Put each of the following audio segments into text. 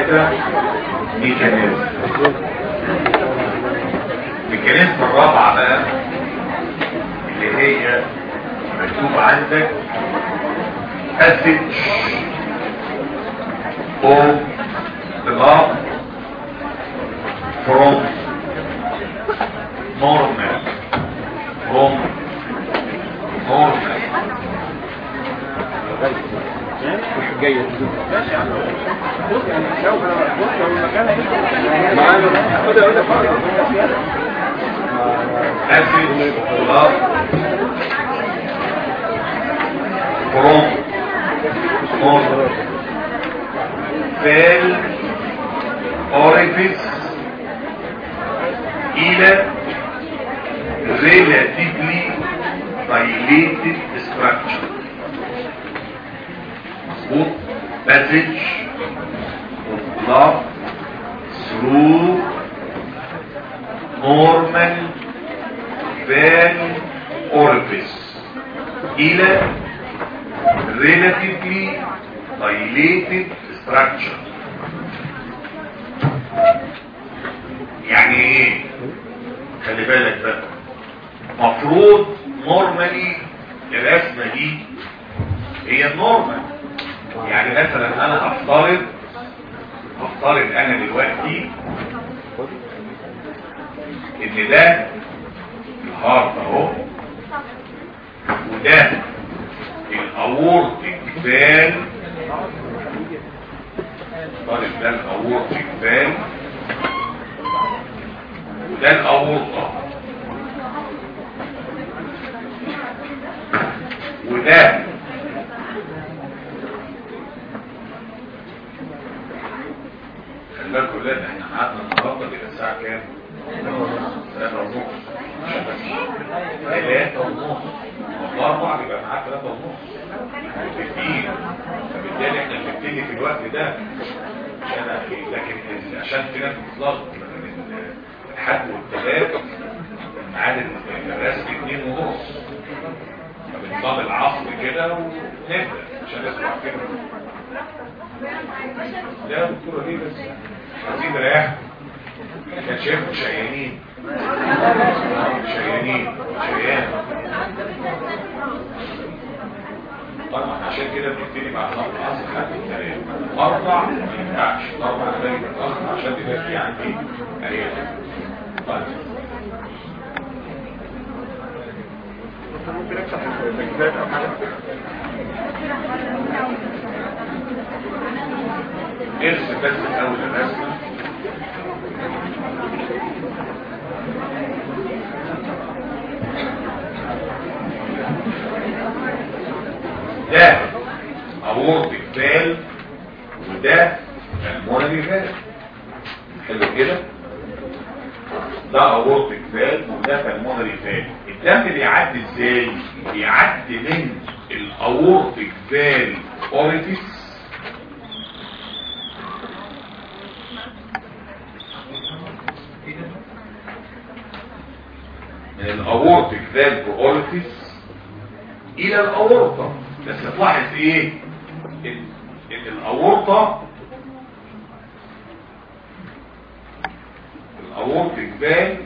ثلاثة ميكانيزم الميكانيزم الرابعة بقى اللي هي مكتوب عندك passage of blood from normal from normal جيد بص يعني لو بص لو المكان هيبقى معانا خد اقول لك passage blood from normal fell orifice إلى relatively dilated structure مظبوط passage of blood through normal vein orifice إلى relatively dilated structure يعني ايه خلي بالك بقى مفروض نورمالي الرسمه دي هي النورمال يعني مثلا انا هفترض هفترض انا دلوقتي ان ده الهارت اهو وده الاورتيك فال افترض ده الاورتيك فال وده الاورطه وده خلي بالكم لا احنا قعدنا النهارده كده الساعه كام؟ ثلاثة ونص ثلاثة ونص والله أربعة يبقى معاك ثلاثة ونص كتير فبالتالي احنا بنبتدي في الوقت ده عشان أخي لكن عشان في ناس بتطلق الحد والثلاث ميعاد الرسمي اثنين ونص فبنصاب العصر كده ونبدأ عشان نسمع كده لا دكتورة ليه بس عايزين نريح كان شايفهم شيانين شيانين شيان طبعا عشان كده بنبتدي بعد صلاه العصر لحد الثلاث اربع ما ينفعش اربع انا باجي متاخر عشان يبقى في عندي ارياف طيب ممكن افتح التجهيزات او حاجه ارسم بس الاول الرسمه ده اورتك فال وده المونري فال حلو كده ده اورتك فال وده بالمونري فال الدم بيعدي ازاي بيعدي من الاورتك فال اوريفيس من الاورتك فالف اوريفيس الى الاورطة بس تلاحظ ايه ان, إن الاورطة الاورتك فالف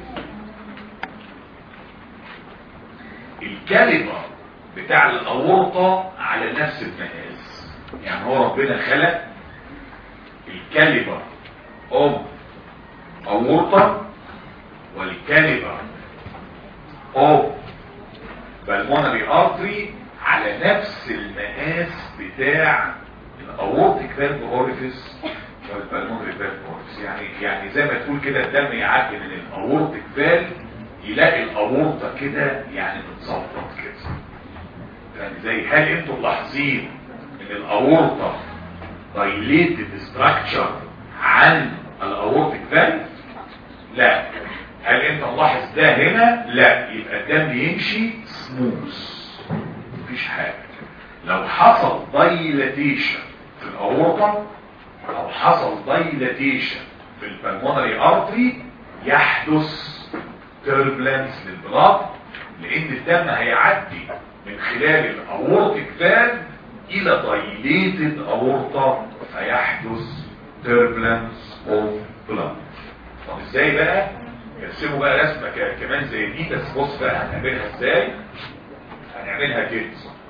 الكلمة بتاع الاورطة على نفس المقاس يعني هو ربنا خلق الكلمة اوف اورطة والكلمة اوف بالمونري ارتري على نفس المقاس بتاع الاورتيك فالف اوريفيس والبالمونري فالف اوريفيس يعني يعني زي ما تقول كده الدم يعدي من الاورتيك فالف يلاقي الاورطه كده يعني متظبط كده يعني زي هل انتم ملاحظين ان الاورطه دايليتد ستراكشر عن الاورتيك فالف لا هل انت ملاحظ ده هنا لا يبقى الدم يمشي سموث مفيش حاجه لو حصل دايلاتيشن في الاورطه او حصل دايلاتيشن في البلمونري ارتري يحدث تربلنس للبلاد لان الدم هيعدي من خلال الاورتيك فالف الى دايليتد اورطه فيحدث turbulence of blood طب ازاي بقى يرسموا بقى رسمه ك- كمان زي دي بس بص بقى هنعملها ازاي هنعملها كده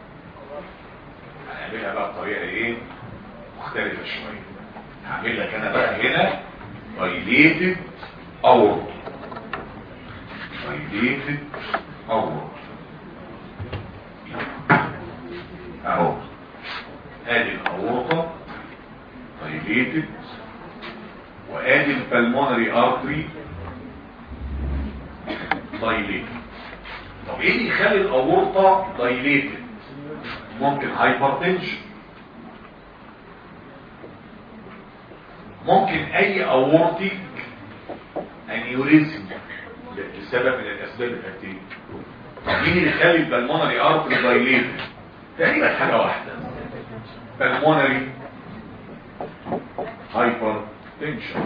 هنعملها بقى بطريقه ايه مختلفه شويه هعمل لك انا بقى هنا dilated aorta dilated aorta اهو ادي الاورطه dilated وادي البلمونري ارتري dilated طب ايه اللي يخلي الاورطه dilated ممكن هايبرتنشن ممكن اي اورتيك انيوريزم لسبب من الاسباب الاتيه مين اللي يخلي البلمونري ارتري دايليتد تقريبا حاجه واحده بلمونري هايبر تنشن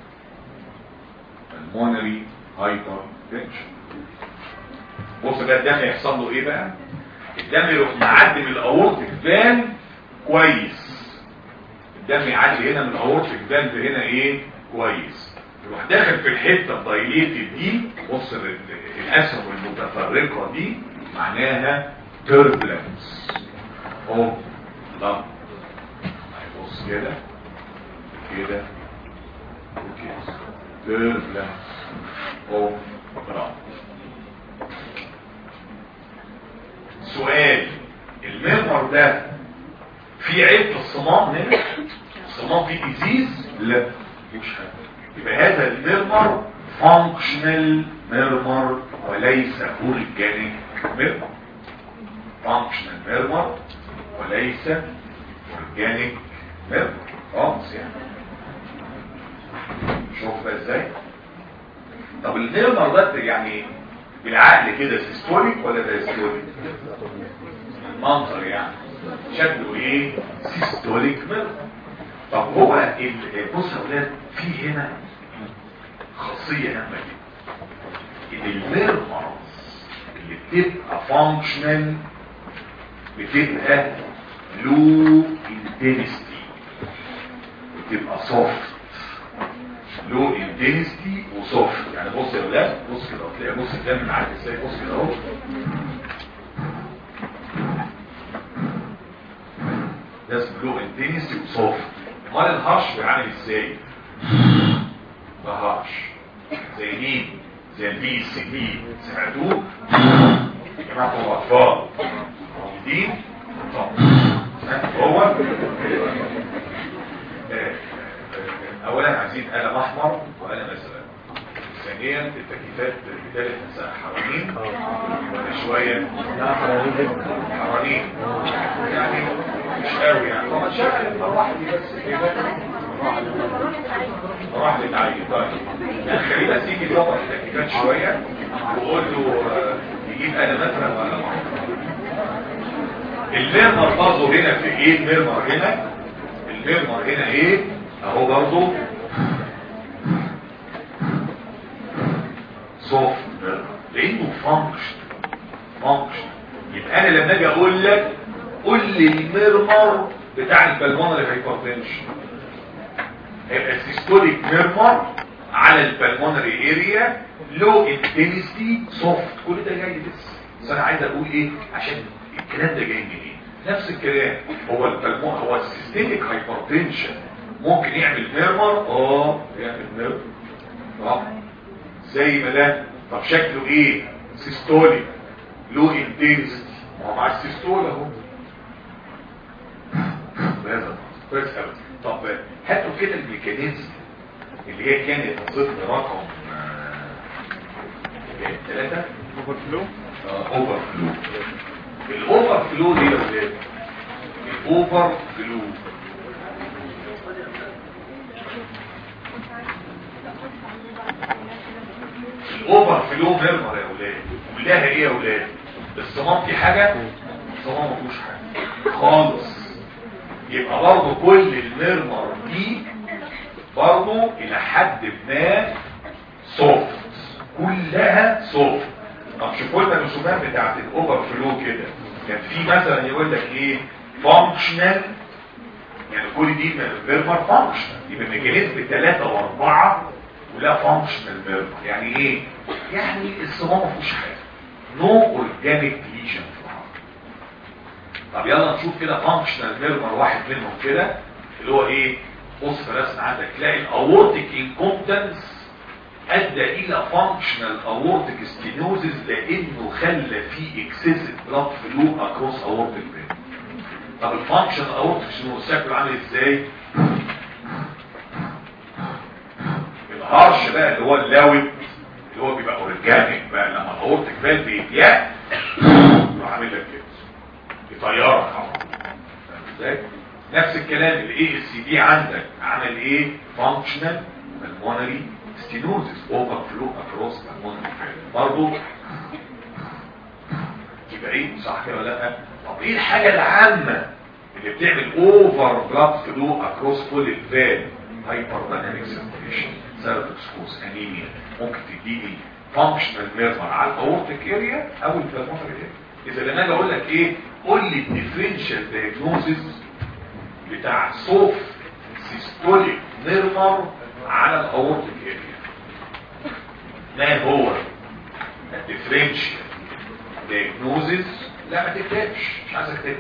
بلمونري هايبر تنشن بص بقى الدم يحصل له ايه بقى الدم يروح معدي من الاورتيك فان كويس الدم يعدي هنا من الاورتيك فان هنا ايه كويس يروح داخل في الحته الدايليتد دي بص ال- الاسهم المتفرقه دي معناها توربلنس اهو ضم بص كده كده وكده توربلنس اهو ضم سؤال المرمر ده في عيب في الصمام هنا الصمام فيه ديزيز لا مش حاجه يبقى هذا المرمر فانكشنال مرمر وليس اورجانيك مرمر فانكشنال مرمر وليس اورجانيك مرمر خالص يعني شوف بقى ازاي طب المرمر ده يعني بالعقل كده سيستوليك ولا دايستوليك المنظر يعني شكله ايه سيستوليك ميرمر طب هو ال- بص يا اولاد في هنا خاصيه هامه جدا ان الميرمرز اللي بتبقى فانكشنال بتبقى لو انتنستي بتبقى سوفت لو انتنستي وسوفت يعني بص يا اولاد بص كده هتلاقي بص الدم معاك ازاي بص كده اهو ده اسمه لو انتنستي وسوفت امال الهرش بيعمل ازاي ده هرش زي مين زي البي سي بي سمعتوه يا جماعه هو اطفال موجودين طب ها، هو آه، آه، اولا عايزين قلم احمر وقلم ازرق ثانيا التكييفات بتاعت حوالين ولا شويه حوالين يعني مش قوي يعني طبعا شغل المروحه دي بس كده مروحه بتعيد طيب يعني خليه بس يجي يظبط التكييفات شويه وقول له آه، يجيب قلم ازرق ولا احمر الميرمر برضه هنا في ايه الميرمر هنا الميرمر هنا ايه اهو برضه سوفت ميرمر لانه فانكشن فانكشن يبقى انا لما اجي اقول لك قول لي الميرمر بتاع البلمونري هايبرتنشن هيبقى سيستوليك ميرمر على البلمونري اريا لو انتنسيتي سوفت كل ده جاي لسه بس انا عايز اقول ايه عشان الكلام ده جاي منين نفس الكلام هو البلمون هو السيستميك هايبرتنشن ممكن يعمل ميرمر اه يعمل ميرمر اه زي ما ده طب شكله ايه سيستوليك لو انتنسيتي ما هو مع السيستول اهو هذا كويس قوي طب هاتوا كده الميكانيزم اللي هي كانت ضمن رقم ثلاثة اوفر فلو اوفر فلو الاوفر فلو دي يا ولاد الاوفر فلو الاوفر فلو ميرمر يا ولاد كلها ايه يا ولاد الصمام في حاجة الصمام ما فيهوش حاجة خالص يبقى برضه كل الميرمر دي برضه الى حد ما سوفت كلها سوفت طب شوفوا لنا الرسومات بتاعت الاوفر فلو كده كان في مثلا يقول لك ايه فانكشنال يعني كل دي ميرمر فانكشنال يبقى ميكانيزم 3 و4 ولا فانكشنال ميرمر يعني ايه يعني الصمام ما فيهوش حاجه نو اورجانيك ليجن في العظم طب يلا نشوف كده فانكشنال ميرمر واحد منهم كده اللي هو ايه بص في الرسم عندك تلاقي الاورتيك انكومبتنس ادى الى فانكشنال اورتيك ستينوزز لانه خلى فيه اكسسيف بلاد فلو اكروس اورتيك فين طب الفانكشن اورتيك ستينوز شكله عامل ازاي الهرش بقى اللي هو اللاوت اللي هو بيبقى اورجانيك بقى لما الاورتيك فالف بيتيق يروح عامل لك كده يطيرك على طول فاهم ازاي نفس الكلام الاي اس دي عندك عمل ايه فانكشنال pulmonary stenosis overflow across pulmonary برضه يبقى ايه صح كده ولا لا طب ايه الحاجه العامه اللي بتعمل اوفر بلاد فلو اكروس كل الفال هايبر دايناميك سيركيشن سيرفكسكوز انيميا ممكن تديني فانكشنال ميرمر على الاورتيك اريا او البلمونري اريا اذا لما اجي اقول لك ايه قول لي الديفرنشال دايجنوزيس بتاع صوف سيستوليك ميرمر على الاورتيك اريا ما هو الديفرنشال دايجنوزيس لا ما تكتبش مش عايز اكتب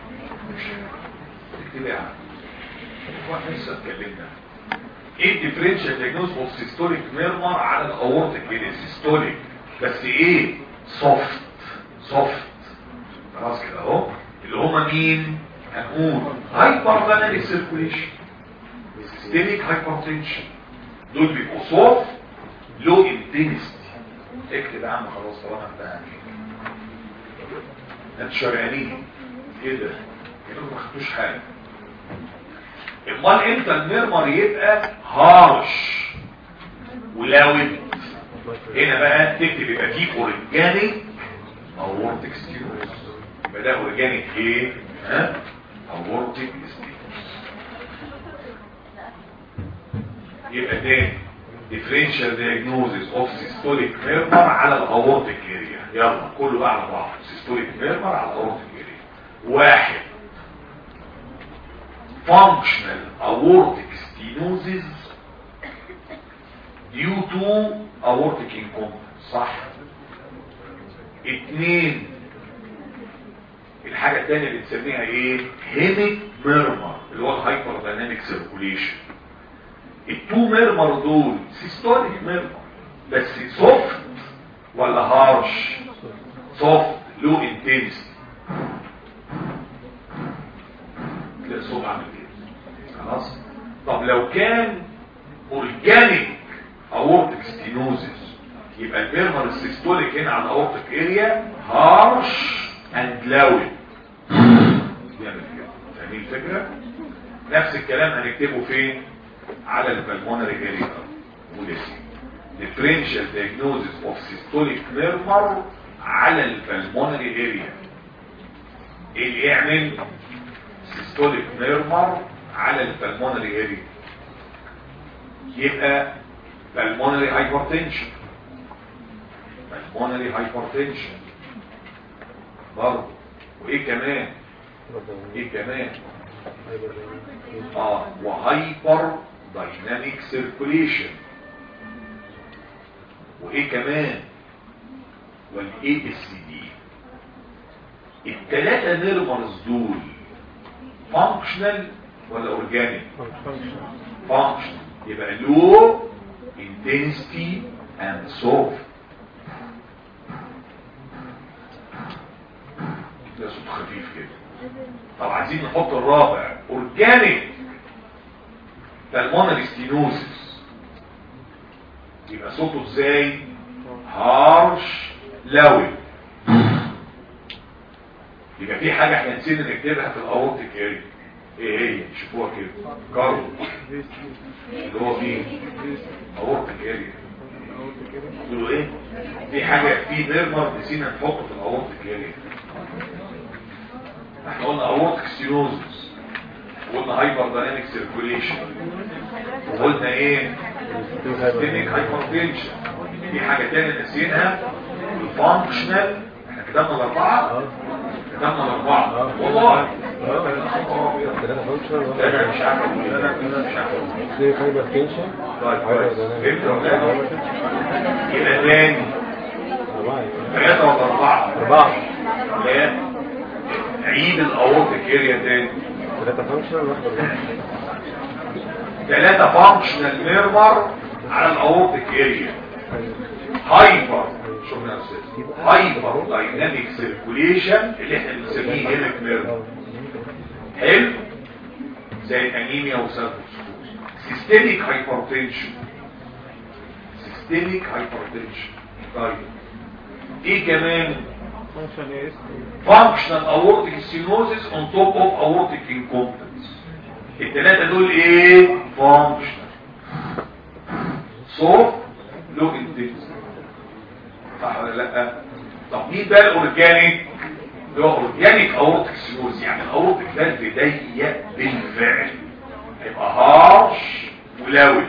تكتب يا عم واحد لسه اتكلمنا ايه الديفرنشال دايجنوز اوف سيستوليك ميرمر على الاورتيك اريا سيستوليك بس ايه سوفت سوفت خلاص كده اهو اللي هما مين هنقول هايبر دايناميك سيركوليشن سيستميك هايبرتنشن دول بيبقوا سوفت لو انتنستي اكتب يا عم خلاص طالما انت انت شرعانين ايه ده كده ما خدتوش حاجه امال امتى الميرمر يبقى هارش ولاود هنا بقى تكتب يبقى فيه اورجانيك او وورتك ستيروز يبقى ده اورجانيك ايه ها او وورتك ستيروز يبقى تاني differential diagnosis of systolic murmur على الاورتيك اريا يلا كله بقى على بعض systolic murmur على الاورتيك اريا واحد functional aortic stenosis due to aortic incompetence صح اتنين الحاجة التانية اللي بنسميها ايه هيميك ميرمر اللي هو الهايبر دايناميك سيركوليشن التو ميرمر دول سيستوليك ميرمر بس سوفت ولا هارش سوفت لو انتنسي تلاقي صوت عامل كده خلاص طب لو كان اورجانيك اورتيك ستينوزيس يبقى الميرمر السيستوليك هنا على الاورتيك اريا هارش اند لاود يعمل كده فاهمين الفكره نفس الكلام هنكتبه فين على البلمونري اريا ولسي differential diagnosis of systolic murmur على البلمونري اريا ايه اللي يعمل systolic murmur على البلمونري اريا يبقى pulmonary hypertension pulmonary hypertension برضه وايه كمان ايه كمان اه وهايبر دايناميك سيركوليشن وايه كمان والاي اس دي الثلاثه نيرمرز دول فانكشنال ولا اورجانيك فانكشنال يبقى لو intensity and soft ده صوت خفيف كده طب عايزين نحط الرابع اورجانيك pulmonary stenosis يبقى صوته ازاي هارش لاوي يبقى في حاجة احنا نسينا نكتبها في الاورتيك اريا ايه هي شوفوها كده كارو اللي هو فين اورتيك اريا تقولوا ايه في حاجة في نيرمر نسينا نحطه في الاورتيك اريا احنا قلنا اورتيك ستينوزس قلنا هايبر دايناميك سيركوليشن وقلنا ايه سيستميك هايبرتنشن دي حاجه تانية نسيناها الفانكشنال احنا كتبنا الاربعه كتبنا الاربعه والله ثلاثة فانكشن ده انا مش عارف اقول ايه مش عارف اقول ايه زي فايبر تنشن طيب كويس فهمت ولا لا؟ يبقى تاني أربعة ثلاثة ولا أربعة؟ أربعة لا عيد الأورتيك اريا تاني ثلاثة فانكشن واحدة ثلاثة فانكشنال ميرمر على الأورتيك اريا هايبر شوفنا يا أستاذ هايبر دايناميك سيركوليشن اللي احنا بنسميه هيمك ميرمر حلو زي الانيميا والسيركوسكوز سيستميك هايبرتنشن سيستميك هايبرتنشن طيب ايه كمان فانكشن ايه functional aortic stenosis on top of aortic incompetence الثلاثة دول ايه functional so low intensity صح ولا لا طب مين بقى الاورجانيك اللي هو اورجانيك اورتيك سينوز يعني الاورتيك فالف ضيق بالفعل هيبقى هارش ولوي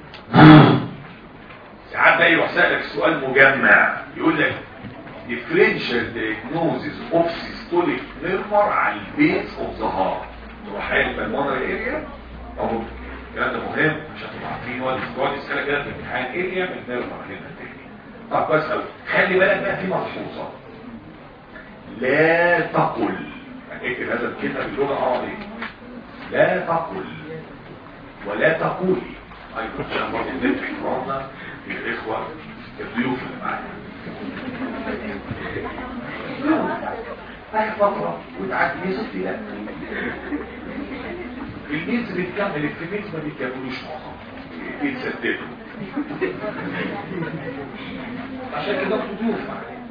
ساعات بقى يروح سألك سؤال مجمع يقول لك differential diagnosis of systolic murmur على البيس of the heart تروح قايل بالمونري اريا اهو الكلام ده مهم عشان تبقوا عارفين هو يقعد يسالك كده في الامتحان اريا من ميرمر هنا تاني طب كويس قوي خلي بالك بقى في ملحوظه لا تقل يعني اكتب هذا الكلمه باللغه العربيه لا تقل ولا تقولي ايضا عشان برضه ندفع احترامنا للاخوه الضيوف اللي معانا هاي فترة وتعدي يا ستي لا الميز بتكمل الفيميز ما بيكملوش معظم بيتسددوا عشان كده بتضيوف معايا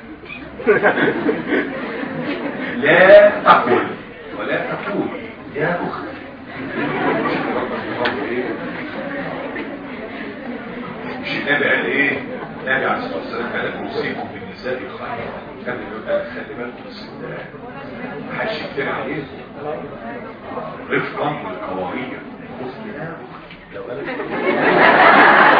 لا تقل ولا تقول يا أخت مش النبي قال ايه النبي عليه الصلاه والسلام قال اوصيكم بالنساء خيرا كان يقول قال خلي بالكم من الستات محدش يكتب عليكم رفقا بالقوارير خذ منها لو قالت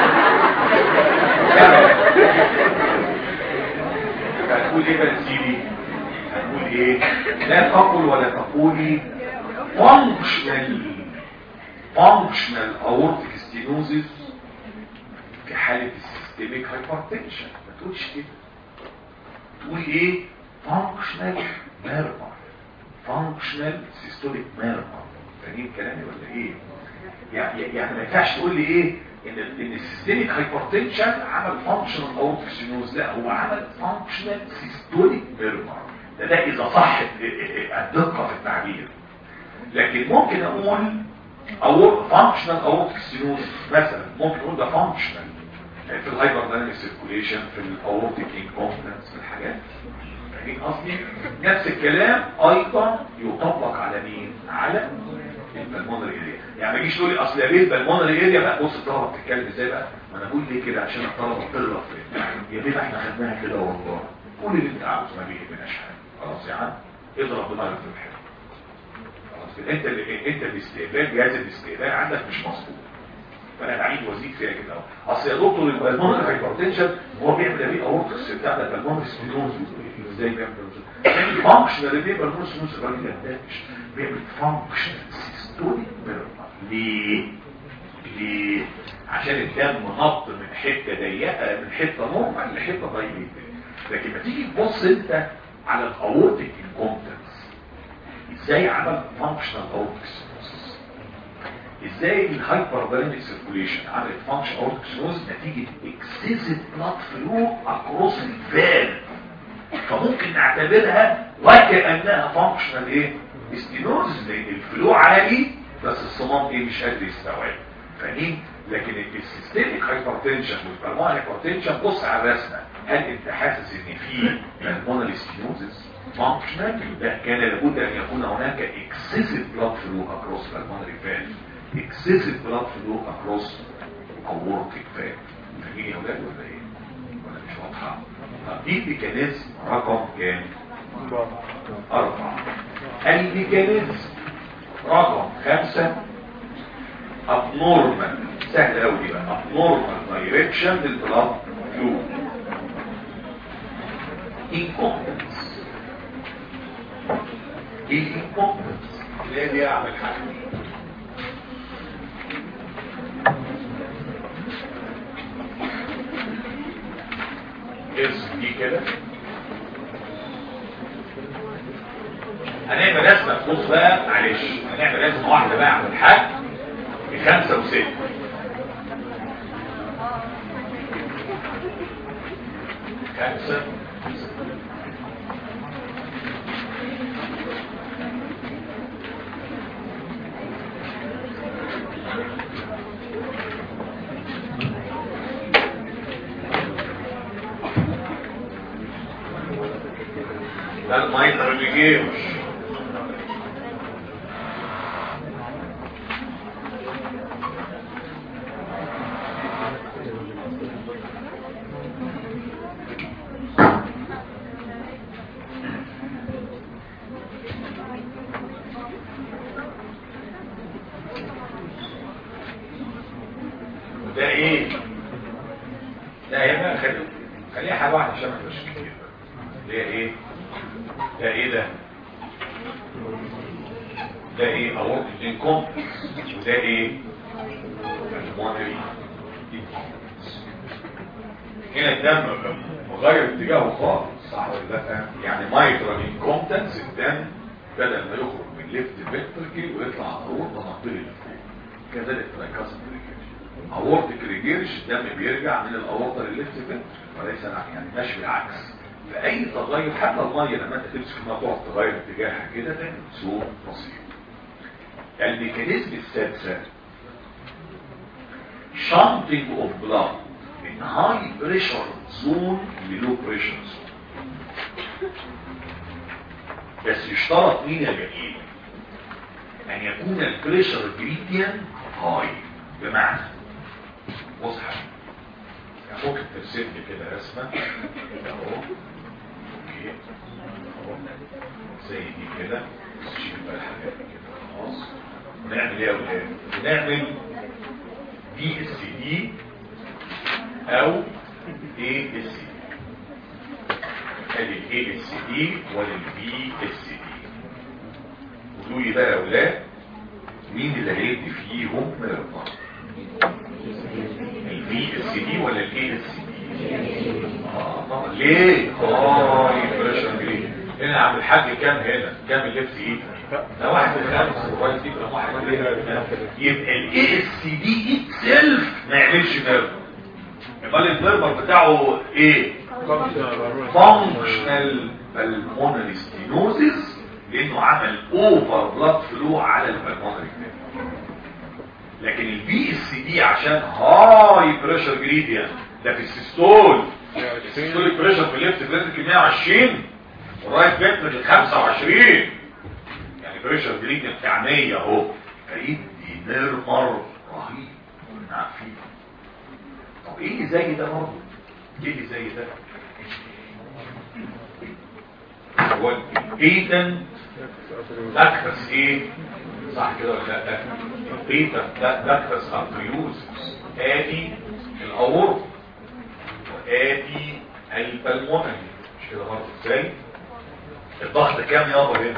هتقول ايه بقى سيدي هتقول ايه لا تقل ولا تقولي functional functional aortic stenosis في حالة السيستميك هايبرتنشن ما تقولش كده تقول ايه functional murmur functional systolic murmur فاهمين كلامي ولا ايه يعني يعني ما ينفعش تقول لي ايه ان ان السيستميك هايبرتنشن عمل فانكشنال اورتيك سينوز لا هو عمل فانكشنال سيستوليك ميرمر ده ده اذا صح الدقه في التعبير لكن ممكن اقول او فانكشنال اورتيك سينوز مثلا ممكن اقول ده فانكشنال في الهايبر دايناميك سيركوليشن في الاورتيك انكونفدنس في الحاجات فاهمين قصدي نفس الكلام ايضا يطبق على مين على البلمونري اريا يعني ما تجيش تقول لي اصل يا بيه البلمونري اريا بقى بص الطلبه بتتكلم ازاي بقى ما انا اقول ليه كده عشان الطلبه بتغلط في يا بيه احنا خدناها كده والله قول اللي انت عاوزه ما بيهمناش حاجه خلاص يا عم اضرب بنار في الحلم خلاص كده انت اللي انت الاستقبال جهاز الاستقبال عندك مش مظبوط فانا بعيد وازيد فيها كده اهو اصل يا دكتور البلمونري هايبرتنشن هو بيعمل ايه اورتكس بتاع ده البلمونري سبينوز ازاي بيعمل يعني فانكشنال ايه بالبلمونري سبينوز الراجل ده بيعمل فانكشنال سيستوليك ميرمر ليه ليه عشان الدم نط من حته ضيقه من حته نورمال لحته ضيقه لكن ما تيجي تبص انت على الاورتيك انكومبتنس ازاي عمل فانكشنال اورتيك ازاي الهايبر دايناميك سيركوليشن عملت فانكشن اورتيك سيروز نتيجه اكسسيف بلاد فلو اكروس الفال فممكن نعتبرها وكانها فانكشنال ايه ستينوز لان الفلو عالي بس الصمام ايه مش قادر يستوعب فاهمين لكن السيستميك هايبرتنشن والبلمونري هايبرتنشن بص على الرسمه هل انت حاسس ان في بالمونري ستينوزس فانكشنال ده كان لابد ان يكون هناك اكسسيف بلاد فلو اكروس بالمونري فالف اكسسيف بلاد فلو اكروس اورتيك فالف فاهمين يا اولاد ولا ايه ولا مش واضحه طب دي الميكانيزم رقم كام أربعة الميكانيزم رقم خمسة abnormal سهل أوي دي بقى abnormal direction للبلاد فلو incompetence الانكومبتنس اللي هي دي اعمل حاجه ارسم دي كده هنعمل رسمه بص بقى معلش هنعمل رسمه واحده بقى على الحاج بخمسه وسته خمسه ده المايكرو بيجيوش وده ايه ده هنا خلي خليها حاجه واحده عشان ما تبقاش كتير اللي هي ايه ده ايه ده ده ايه aortic incompetence وده ايه pulmonary incompetence هنا الدم مغير اتجاهه خالص صح ولا لا يعني mitral incompetence الدم بدل ما يخرج من ليفت فينتركل ويطلع على الروح ونقل لفوق كذلك ترايكاسم ريجيرش اورتيك ريجيرش الدم بيرجع من الاورطه للليفت فينتركل وليس يعني ماشي بالعكس فأي تغير حتى المية لما انت تمسك المية تقعد تغير اتجاهها كده تعمل سوء بسيط الميكانيزم السادسة shunting of blood in high pressure zone للو pressure zone بس يشترط مين يا جميل ان يكون البريشر جريديان هاي بمعنى بص حبيبي ممكن ترسم لي كده رسمه اهو اوكي اهو زي دي كده نشيل بقى الحاجات دي كده خلاص ونعمل ايه يا ولاد ونعمل دي اس دي او اي اس دي ادي الاي اس دي والبي اس دي قولوا لي بقى يا ولاد مين اللي هيدي فيهم مرضى البي اس دي ولا الاي اس دي اه طبعا ليه اه بريشر جريد هنا عم الحاج كام هنا كام الليفت ايد ده واحد خمس الرايت ايد كام واحد يبقى الاي اس دي اتسلف ما يعملش نيرف امال النيرفر بتاعه ايه فانكشنال بالمونري ستينوزيس لانه عمل اوفر بلاد فلو على البلمونري لكن البي اس دي عشان هاي بريشر جريديان ده في السيستول السيستول بريشر في الليفت فينتركل 120 والرايت فينتركل 25 يعني بريشر جريديان بتاع 100 اهو فيدي نيرمر رهيب كنا عارفين طب ايه اللي زي ده برضه؟ ايه اللي زي ده؟ هو البيتنت لاكتس ايه؟ صح كده ولا لا؟ بيتا لاكتس ارتريوز ادي الاورط وادي البلمونري مش كده برضه ازاي؟ الضغط كام يابا هنا؟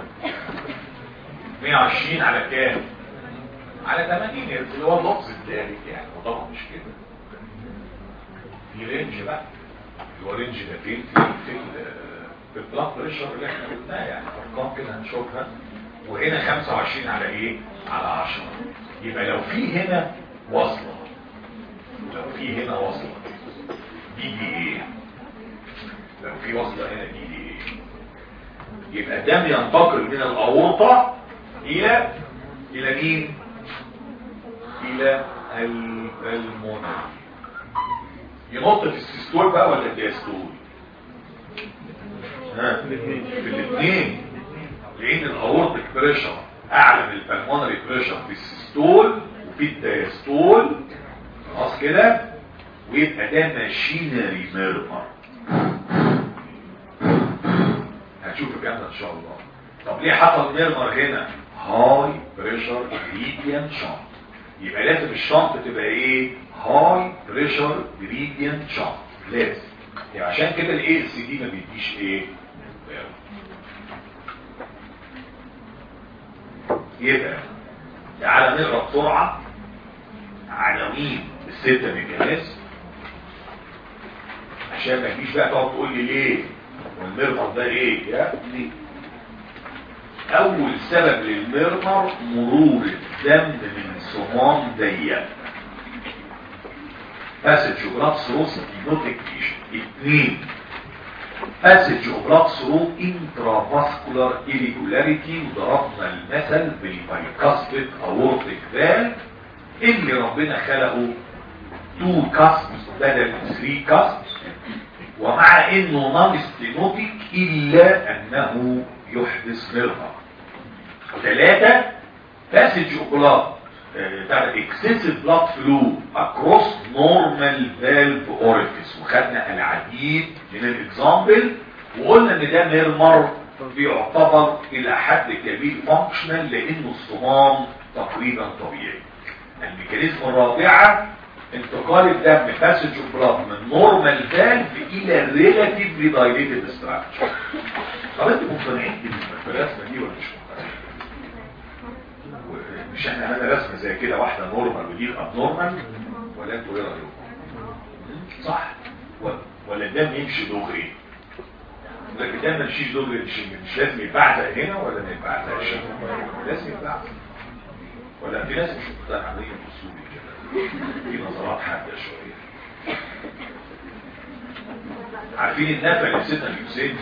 120 على كام؟ على 80 اللي هو اللفظ الثالث يعني وطبعا مش كده في رينج بقى اللي هو رينج ده فين في في في البلاك بريشر اللي احنا قلناه يعني ارقام كده هنشوفها وهنا 25 على ايه على 10 يبقى لو في هنا وصلة لو في هنا وصلة دي دي ايه لو في وصلة هنا دي دي ايه يبقى الدم ينتقل من الاورطة الى الى مين الى البلمونري ينط في السيستول بقى ولا الدياستول ها في الاثنين لان الاورتيك بريشر اعلى من البلمونري بريشر في السيستول وفي الدياستول خلاص كده ويبقى ده ماشينري ميرمر هتشوف الكلام ده ان شاء الله طب ليه حصل ميرمر هنا هاي بريشر جريديان شنط يبقى لازم الشنط تبقى ايه هاي بريشر جريديان شنط لازم يعني عشان كده الاي اس دي ما بيديش ايه يبقى تعالى نقرا بسرعه عناوين الستة ميكانيزم عشان ما تجيش بقى تقعد تقول لي ليه والمرمر ده ايه يا ابني اول سبب للمرمر مرور الدم من صمام ضيق passage of blood through stenotic tissue اثنين passage of blood through intravascular irregularity وضربنا المثل بالبايكاستيك اورتيك فالف اللي ربنا خلقه 2 كاست بدل 3 كاست ومع انه نون ستينوتيك الا انه يحدث مرضى ثلاثة passage of blood بتاع excessive blood flow across normal valve orifice وخدنا العديد من الاكزامبل وقلنا ان ده ميرمر بيعتبر الى حد كبير فانكشنال لانه الصمام تقريبا طبيعي الميكانيزم الرابعة انتقال الدم باسج اوف بلاد من نورمال فالف الى ريلاتيفلي دايليتد ستراكشر طب انتوا مقتنعين بالرسمه دي ولا مش مقتنعين؟ مش احنا عملنا رسمه زي كده واحده نورمال ودي اب نورمال ولا انتوا ايه رايكم؟ صح ولا الدم يمشي دغري؟ لكن الدم ما يمشيش دغري مش, مش لازم يتبعزق هنا ولا ما يتبعزقش؟ لازم يتبعزق ولا في ناس مش مقتنعه بيه باسلوبي كده في نظرات حاده شويه عارفين النفع اللي في سيدنا الحسين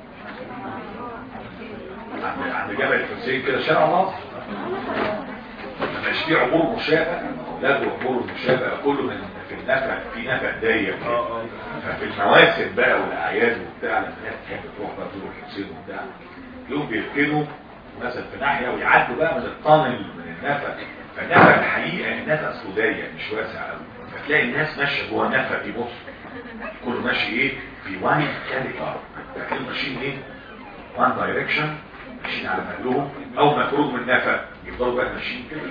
عند عند جبل الحسين كده شارع مصر لما يشتي عبور مشابه لغوا عبور المشابه كله من في النفع في نفع ضيق ففي المواسم بقى والاعياد وبتاع لما الناس تحب تروح بقى تروح الحسين وبتاع يوم بيركنوا مثلا في ناحيه ويعدوا بقى من الطنل من النفق فالنفق الحقيقه النفق سودايه مش واسع قوي فتلاقي الناس ماشيه جوه النفق دي بص كله ماشي ايه في وان كاريكار فتلاقيهم ماشيين ايه وان دايركشن ماشيين على مهلهم اول ما يخرجوا من النفق يفضلوا بقى ماشيين كده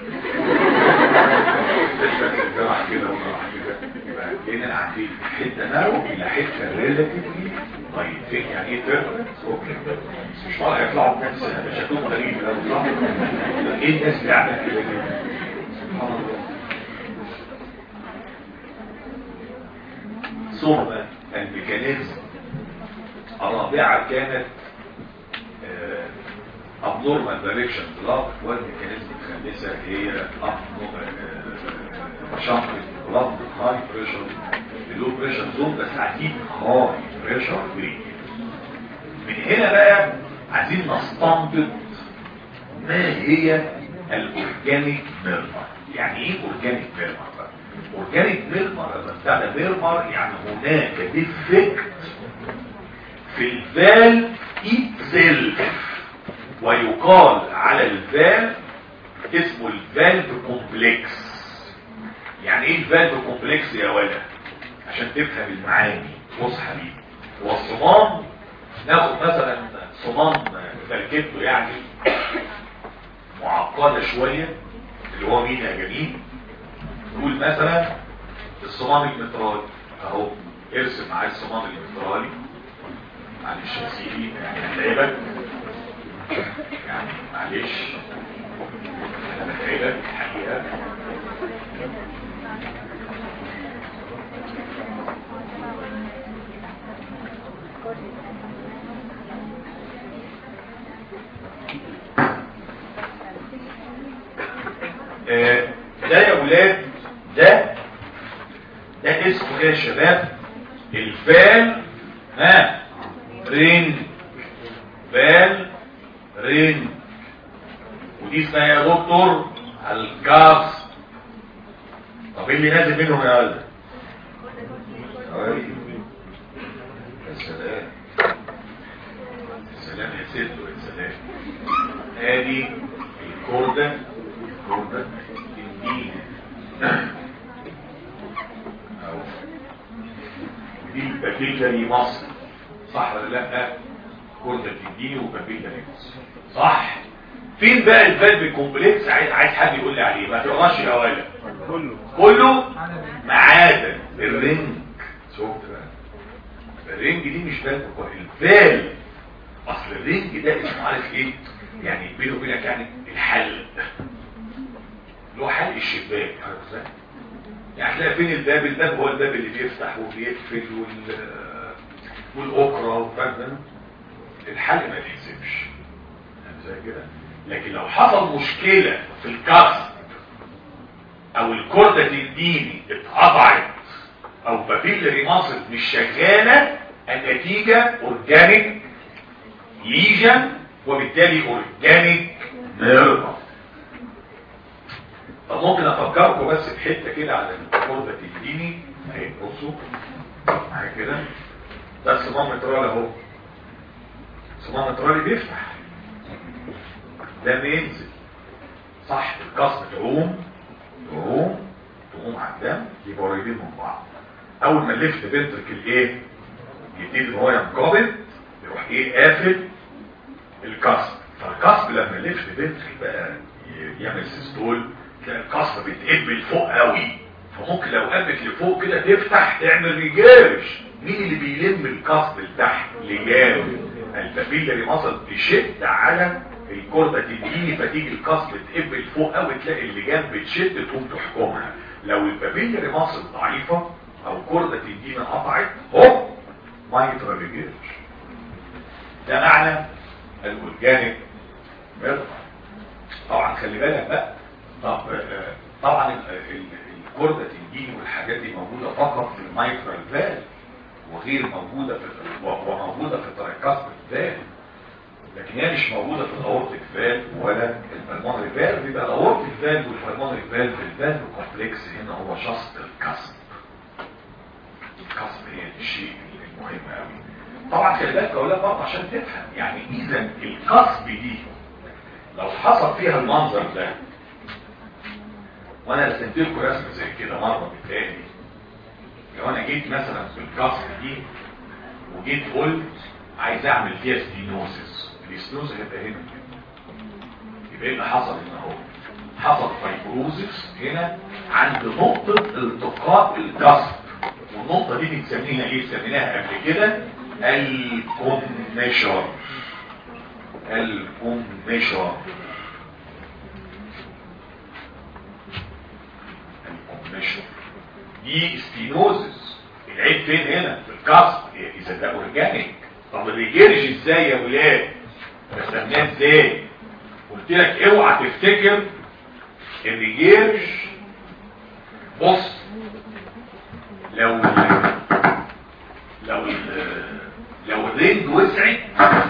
ده راح كده وده راح كده يبقى لقينا قاعدين حته نارو الى حته ريلاتيفلي طيب فين يعني ايه بيرمننت اوكي مش مرة يطلعوا بنفس شكلهم غريب لو طلعوا ايه الناس اللي قاعده كده سبحان الله ثم الميكانيزم الرابعه كانت abnormal direction blood والميكانيزم الخامسه هي شنط blood high pressure low pressure zone بس عايزين high pressure gradient من هنا بقى عايزين نستنبط ما هي الاورجانيك ميرمر يعني ايه اورجانيك ميرمر بقى اورجانيك ميرمر لما بتاع ميرمر يعني هناك ديفكت في الفال ايتسيلف ويقال على الفال اسمه الفالف كومبلكس يعني ايه الفالف كومبلكس يا ولد عشان تفهم المعاني بص حبيبي هو الصمام ناخد مثلا صمام فالكته يعني معقدة شوية اللي هو مين يا جميل نقول مثلا الصمام المترالي اهو ارسم معايا الصمام المترالي معلش يا سيدي يعني هتعبك يعني معلش انا بتعبك الحقيقة آه ده يا ولاد ده ده اسمه ايه يا شباب الفال ها رين فال رين ودي اسمها يا دكتور الكاس طب ايه اللي نازل منهم يا ولد يا سلام يا سلام يا ست يا سلام ادي الكوردة الكوردة الدين أو دي البابيلاري مصر صح ولا لا كوردة الدين وبابيلاري مصر صح فين بقى الفالف كومبلكس عايز عايز حد يقول لي عليه ما تقراش يا ولد كله كله ما عدا الرنج شفت بقى الرنج دي مش فالف الفالف اصل الرينج ده اسمه عارف ايه يعني بينه وبينك يعني الحل اللي هو حل الشباك عارف ازاي يعني هتلاقي فين الباب الباب هو الباب اللي بيفتح وبيقفل وال والاكرة وفاهم الحل ما يتحسبش فاهم زي كده لكن لو حصل مشكلة في الكاست او الكوردة الديني اتقطعت او بابيلري ماسل مش شغالة النتيجة اورجانيك ليجن وبالتالي اورجانيك نيرفا طب ممكن افكركم بس بحته كده على الكوردة الديني اهي بصوا معايا كده ده الصمام مترالي اهو الصمام مترالي بيفتح ده بينزل صح القصب تعوم تعوم تقوم على الدم يبقوا قريبين من بعض اول ما الليفت فنتركل ايه يبتدي ان هو ينقبض يروح ايه قافل القصب فالقصب لما الليفت فنتركل بقى ي- يعمل سيستول تلاقي القصب بيتقب لفوق قوي فممكن لو قبت لفوق كده تفتح تعمل ريجارش مين اللي بيلم القصب لتحت لجام البابيلاري مصل تشد على الكوردة تديني فتيجي القصب تقب لفوق قوي تلاقي اللجام بتشد تقوم تحكمها لو البابيلاري مصل ضعيفة او كوردة تديني قطعت هوب ما يترجلش ده معنى الاورجانيك ميرفا طبعا خلي بالك بقى طب آه، طبعا ال- ال- الكوردة الدين والحاجات دي موجودة فقط في المايكرال فال وغير موجودة في و- وموجودة في التركاست فال لكن هي مش موجودة في الاورتيك فال ولا البلمونري فال بيبقى الاورتيك فال والبلمونري فال في الفال كومبلكس هنا هو شخص الكسب الكسب هي الشيء المهم قوي طبعا خلي بالك اقولها برضه عشان تفهم يعني اذا القصب دي لو حصل فيها المنظر ده وانا رسمت لكم رسمه زي كده مره بتاني لو انا جيت مثلا في القصب دي وجيت قلت عايز اعمل فيها ستينوسيس الاستنوز هيبقى هنا كده يبقى ايه اللي حصل هنا اهو حصل فايبروزس هنا عند نقطه التقاء القصب والنقطه دي بنسميها ايه سميناها قبل كده الكوميشر الكوميشر الكوميشر دي ستينوزس العيب فين هنا في الكسر اذا ده اورجانيك طب الريجيرج ازاي يا ولاد رسمناه ازاي قلت لك اوعى تفتكر الريجيرج بص لو ال لو ال لو الرينج وسعت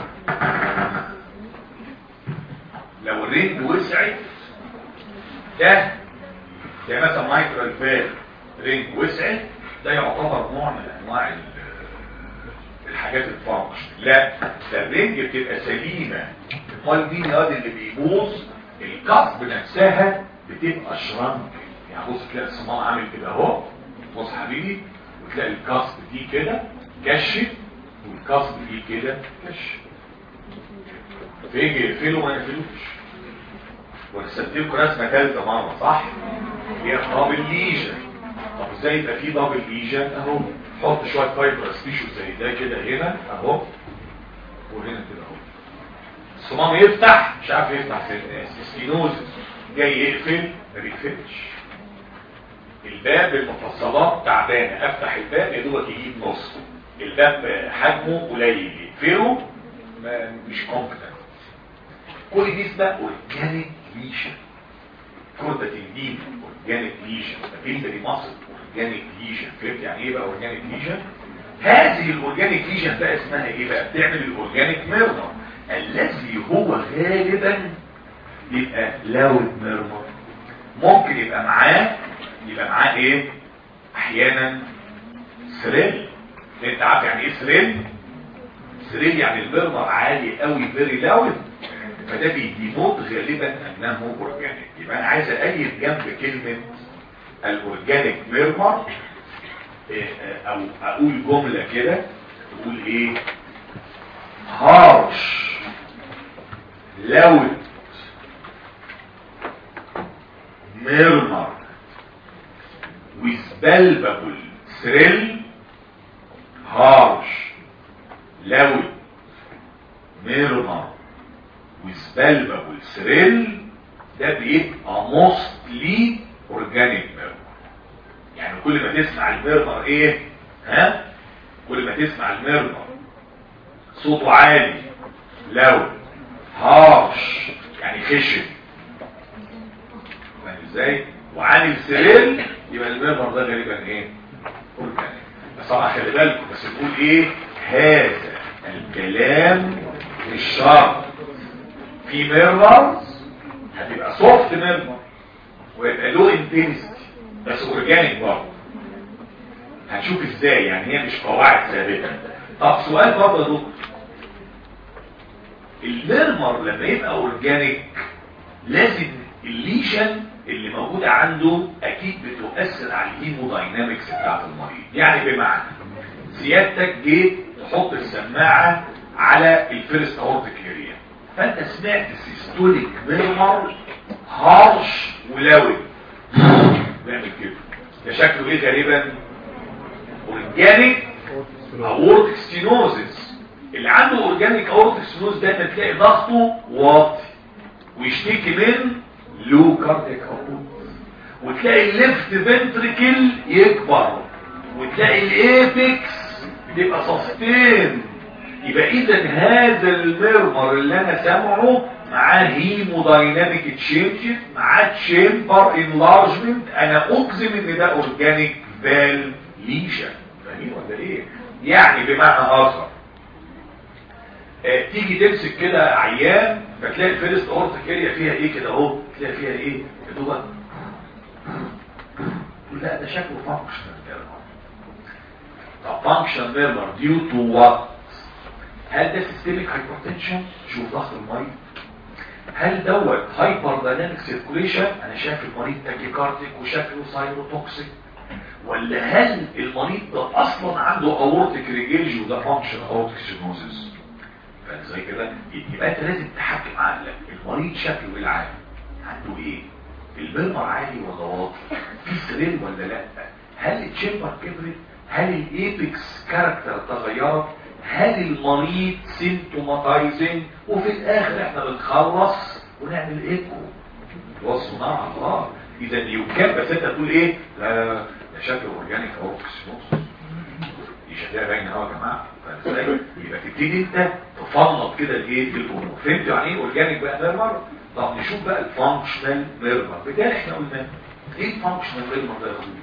لو الرينج وسعت ده زي مثلا مايكرو فال رينج وسعت ده يعتبر نوع من انواع ال- الحاجات الفانكشن لا ده الرينج بتبقى سليمه امال مين الواد اللي بيبوظ القصب نفسها بتبقى شرنك يعني بص تلاقي الصمام عامل كده اهو بص حبيبي وتلاقي القصب دي كده كشف والقصب دي كده كشف فيجي يقفله ما يقفلوش ورسمت لكم رسمه ثالثه مره صح هي دبل ليجن طب ازاي يبقى في دبل ليجن اهو حط شويه فايبرس تيشو زي ده كده هنا اهو وهنا كده اهو الصمام يفتح مش عارف يفتح في الناس سكينوزس جاي يقفل ما بيقفلش الباب المفصلات تعبانه افتح الباب يا دوبك يجيب نص الباب حجمه قليل يقفله ما- مش كومبتنت كل دي اسمها اورجانيك ليشن كوردة الدين اورجانيك ليشن بابيلتري ماسل اورجانيك ليشن فهمت يعني ايه بقى اورجانيك ليشن هذه الاورجانيك ليشن بقى اسمها ايه بقى بتعمل الاورجانيك ميرمر الذي هو غالبا يبقى لاود ميرمر ممكن يبقى معاه يبقى معاه ايه احيانا سريل انت عارف يعني ايه سريل سريل يعني الميرمر عالي قوي فيري لاود فده بيدينوت غالبا انه اورجانيك يبقى انا عايز اقيد جنب كلمة الاورجانيك ميرمر إيه، آه، او اقول جملة كده تقول ايه هارش لاود ميرمر with palpable thrill harsh loud ميرمر وسبالبابل سريل ده بيبقى موستلي اورجانيك ميرمر يعني كل ما تسمع الميرمر ايه ها كل ما تسمع الميرمر صوته عالي لو هارش يعني خشن فاهم ازاي وعامل سريل يبقى الميرمر ده غالبا ايه اورجانيك بس طبعا خلي بالكم بس نقول ايه هذا الكلام مش شرط في ميرمرز هتبقى سوفت ميرمر ويبقى له انتنسيتي بس اورجانيك برضه هنشوف ازاي يعني هي مش قواعد ثابته طب سؤال برضه يا دكتور الميرمر لما يبقى اورجانيك لازم الليشن اللي موجودة عنده اكيد بتؤثر على الهيموداينامكس بتاعت المريض يعني بمعنى سيادتك جيت تحط السماعة على الفيرست اورتيك اريا فانت سمعت سيستوليك ميرمر هارش ولوي بيعمل كده ده شكله ايه غالبا اورجانيك اورتيك ستينوزس اللي عنده اورجانيك اورتيك ستينوز ده تلاقي ضغطه واطي ويشتكي من لو كارديك اوتبوت وتلاقي الليفت فنتريكل يكبر وتلاقي الايبكس بيبقى سستين يبقى اذا هذا الميرمر اللي انا سامعه معاه هيمودايناميك تشينجز معاه تشامبر انلارجمنت انا اجزم ان ده اورجانيك فال ليشن فاهمين ولا ايه يعني بمعنى اخر آه، تيجي تمسك كده عيان فتلاقي الفيرست اورتيك اريا فيها ايه كده اهو تلاقي فيها ايه يا دوبك لا ده شكله فانكشنال ميرمر طب فانكشنال ميرمر ديو تو وات هل ده سيستميك هايبرتنشن شوف ضغط المريض هل دوت هايبر دايناميك سيركوليشن انا شايف المريض تاكيكارديك وشكله سايروتوكسيك ولا هل المريض ده اصلا عنده اورتيك ريجيلج وده فانكشن اورتيك سينوزيس فاهم زي كده يبقى انت لازم تحكم عقلك المريض شكله ايه العام عنده ايه البلمر عالي ولا واطي في سرير ولا لا هل التشمبر كبرت هل الايبكس كاركتر تغيرت هل المريض سيمتوماتايزنج وفي الاخر احنا بنخلص ونعمل ايكو وصفنا مع الله اذا يمكن بس انت تقول ايه لا لا ده شكله اورجانيك اوركس دي شكلها باينه اهو يا جماعه فازاي يبقى تبتدي انت تفنط كده الايه الامور فهمتوا يعني ايه اورجانيك بقى ميرمر طب نشوف بقى الفانكشنال ميرمر بتاع احنا قلنا ايه الفانكشنال ميرمر ده يا اخويا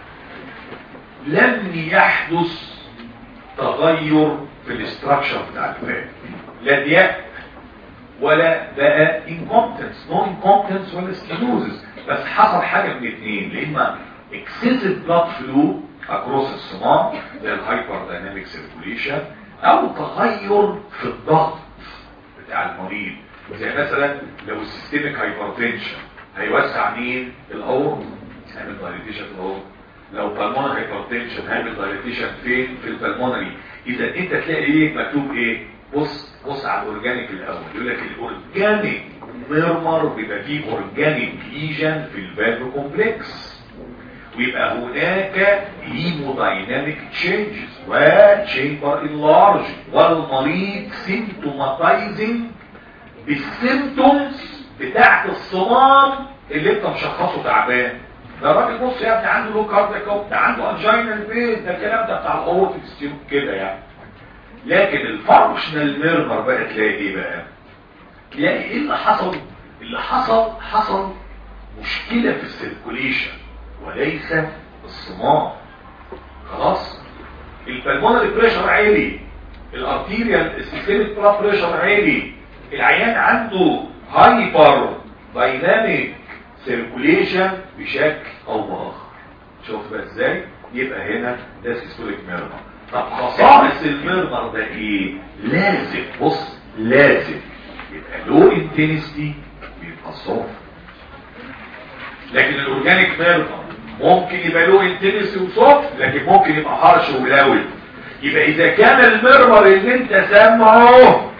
لم يحدث تغير في الاستراكشر بتاع الفات لا ضيق ولا بقى incompetence no incompetence ولا stenosis بس حصل حاجة من الاثنين لإما excessive blood flow across الصمام زي الهايبر دايناميك سيركوليشن او تغير في الضغط بتاع المريض زي مثلا لو السيستميك هايبرتنشن هيوسع مين الاورط هيعمل دايليتيشن الاورط لو بالمونري هايبرتنشن هيعمل دايليتيشن فين في البلمونري اذا انت تلاقي ايه مكتوب ايه بص بص على الاورجانيك الاول يقول لك الاورجانيك ميرمر بيبقى فيه اورجانيك ليجن في الفالف كومبلكس ويبقى هناك هيمودايناميك تشينجز وتشامبر انلارج والمريض سيمتوماتايزنج بالسيمتومز بتاعت الصمام اللي انت مشخصه تعبان ده الراجل بص يا ابني عنده لو كاردياك ده عنده انجينا البيت ده الكلام ده بتاع الاورتيك ستيوب كده يعني لكن الفانكشنال ميرمر بقى تلاقي ايه بقى تلاقي ايه اللي حصل اللي حصل حصل مشكلة في السيركوليشن وليس الصمام خلاص البلمونري بريشر عالي الارتيريال السيستميك بلاد بريشر عالي العيان عنده هايبر دايناميك سيركوليشن بشكل او باخر شوف بقى ازاي يبقى هنا ده سيستوليك ميرمر طب خصائص الميرمر ده ايه لازم بص لازم يبقى لو انتنستي بيبقى صوف لكن الاورجانيك ميرمر ممكن يبقى له انتنسي وصوت لكن ممكن يبقى حرش ولاوي يبقى اذا كان المرمر اللي انت سامعه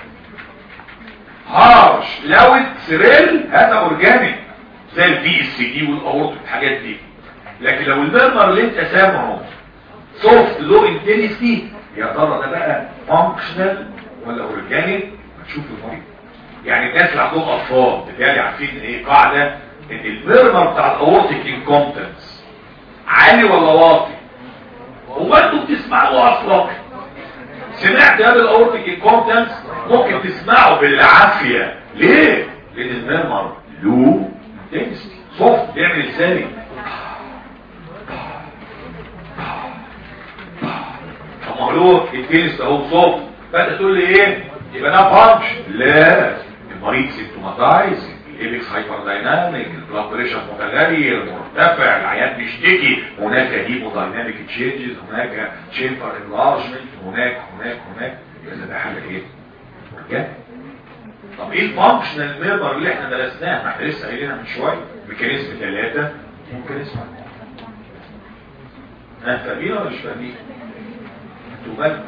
هارش لاوت سريل هذا اورجانيك زي البي اس دي والاورط والحاجات دي لكن لو المرمر اللي انت سامعه سوفت لو انتنسي يا ترى ده بقى فانكشنال ولا اورجانيك تشوف المريض يعني الناس اللي عندهم اطفال بالتالي عارفين ايه قاعده ان الميرمر بتاع الاورتيك انكومبتنس عالي ولا واطي هو انتوا بتسمعوا اصلا سمعت هذا الاورتيك انكومبتنس ممكن تسمعه بالعافيه ليه لان الميرمر له انتنسيتي صوت بيعمل ازاي طب ما هو له التنس اهو صوت فانت تقول لي ايه يبقى ده بانش لا المريض سيمتوماتايز الايبكس هايبر دايناميك البلاد بريشر متغير مرتفع العيان بيشتكي هناك هيمودايناميك تشينجز هناك تشامبر انلارجمنت هناك هناك هناك يبقى ده حاجه ايه؟ رجال طب ايه الفانكشنال ميرمر اللي احنا درسناه ما احنا لسه قايلينها من شويه ميكانيزم ثلاثه ميكانيزم ها فاهمين ولا مش فاهمين؟ انتوا مالكم؟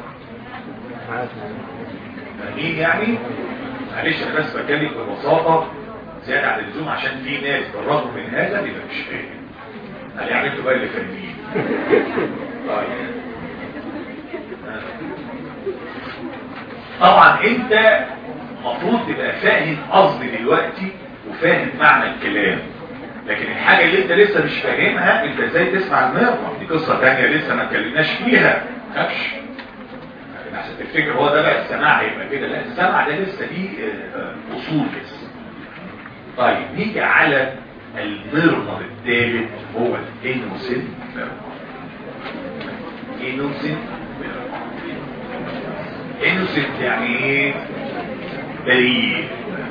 فاهمين يعني؟ معلش انا بس بتكلم ببساطه زياده عن اللزوم عشان في ناس بالرغم من هذا يبقى مش فاهم انا يعني انتوا بقى اللي فاهمين طيب طبعا انت المفروض تبقى فاهم قصدي دلوقتي وفاهم معنى الكلام لكن الحاجة اللي انت لسه مش فاهمها انت ازاي تسمع المرمى دي قصة تانية لسه ما اتكلمناش فيها خافش عشان تفتكر هو ده بقى السماع هيبقى كده لا السمع ده لسه دي اصول لسه طيب نيجي على المرمى الثالث هو الانوسين مرمى انوسين انوسنت يعني ايه بريء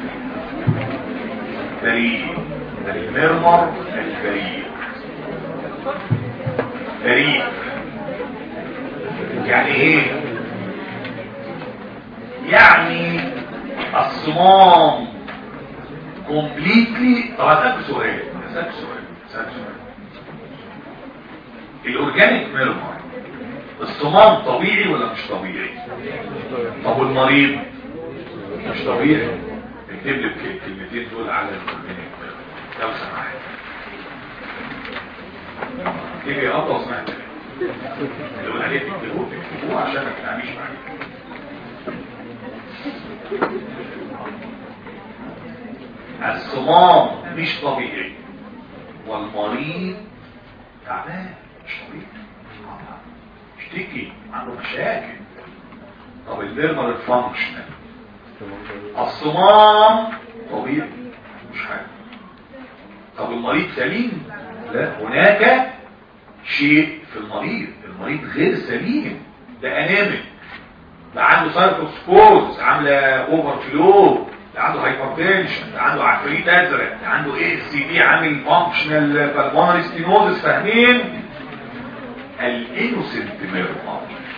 بريء المرمر البريء بريء يعني ايه يعني الصمام كومبليتلي طب هسألك سؤال هسألك سؤال هسألك سؤال الاورجانيك ميرمر الصمام طبيعي ولا مش طبيعي طب والمريض مش طبيعي اكتب لي الكلمتين دول على الاورجانيك ميرمر لو سمحت اكتبي اه لو سمحت اللي قول عليه تكتبوه تكتبوه عشان ما تتعاملش معايا الصمام مش طبيعي والمريض تعبان مش طبيعي اشتكي عنده مشاكل طب البرمر الفانكشنال الصمام طبيعي مش حاجة طب المريض سليم لا هناك شيء في المريض المريض غير سليم ده انامك ده عنده سايكوسكوز عامله اوفر فلو ده عنده هايبرتنشن ده عنده عفريت ازرق ده عنده اي سي دي عامل فانكشنال بالمونري ستينوزس فاهمين الانوسنت ميرمر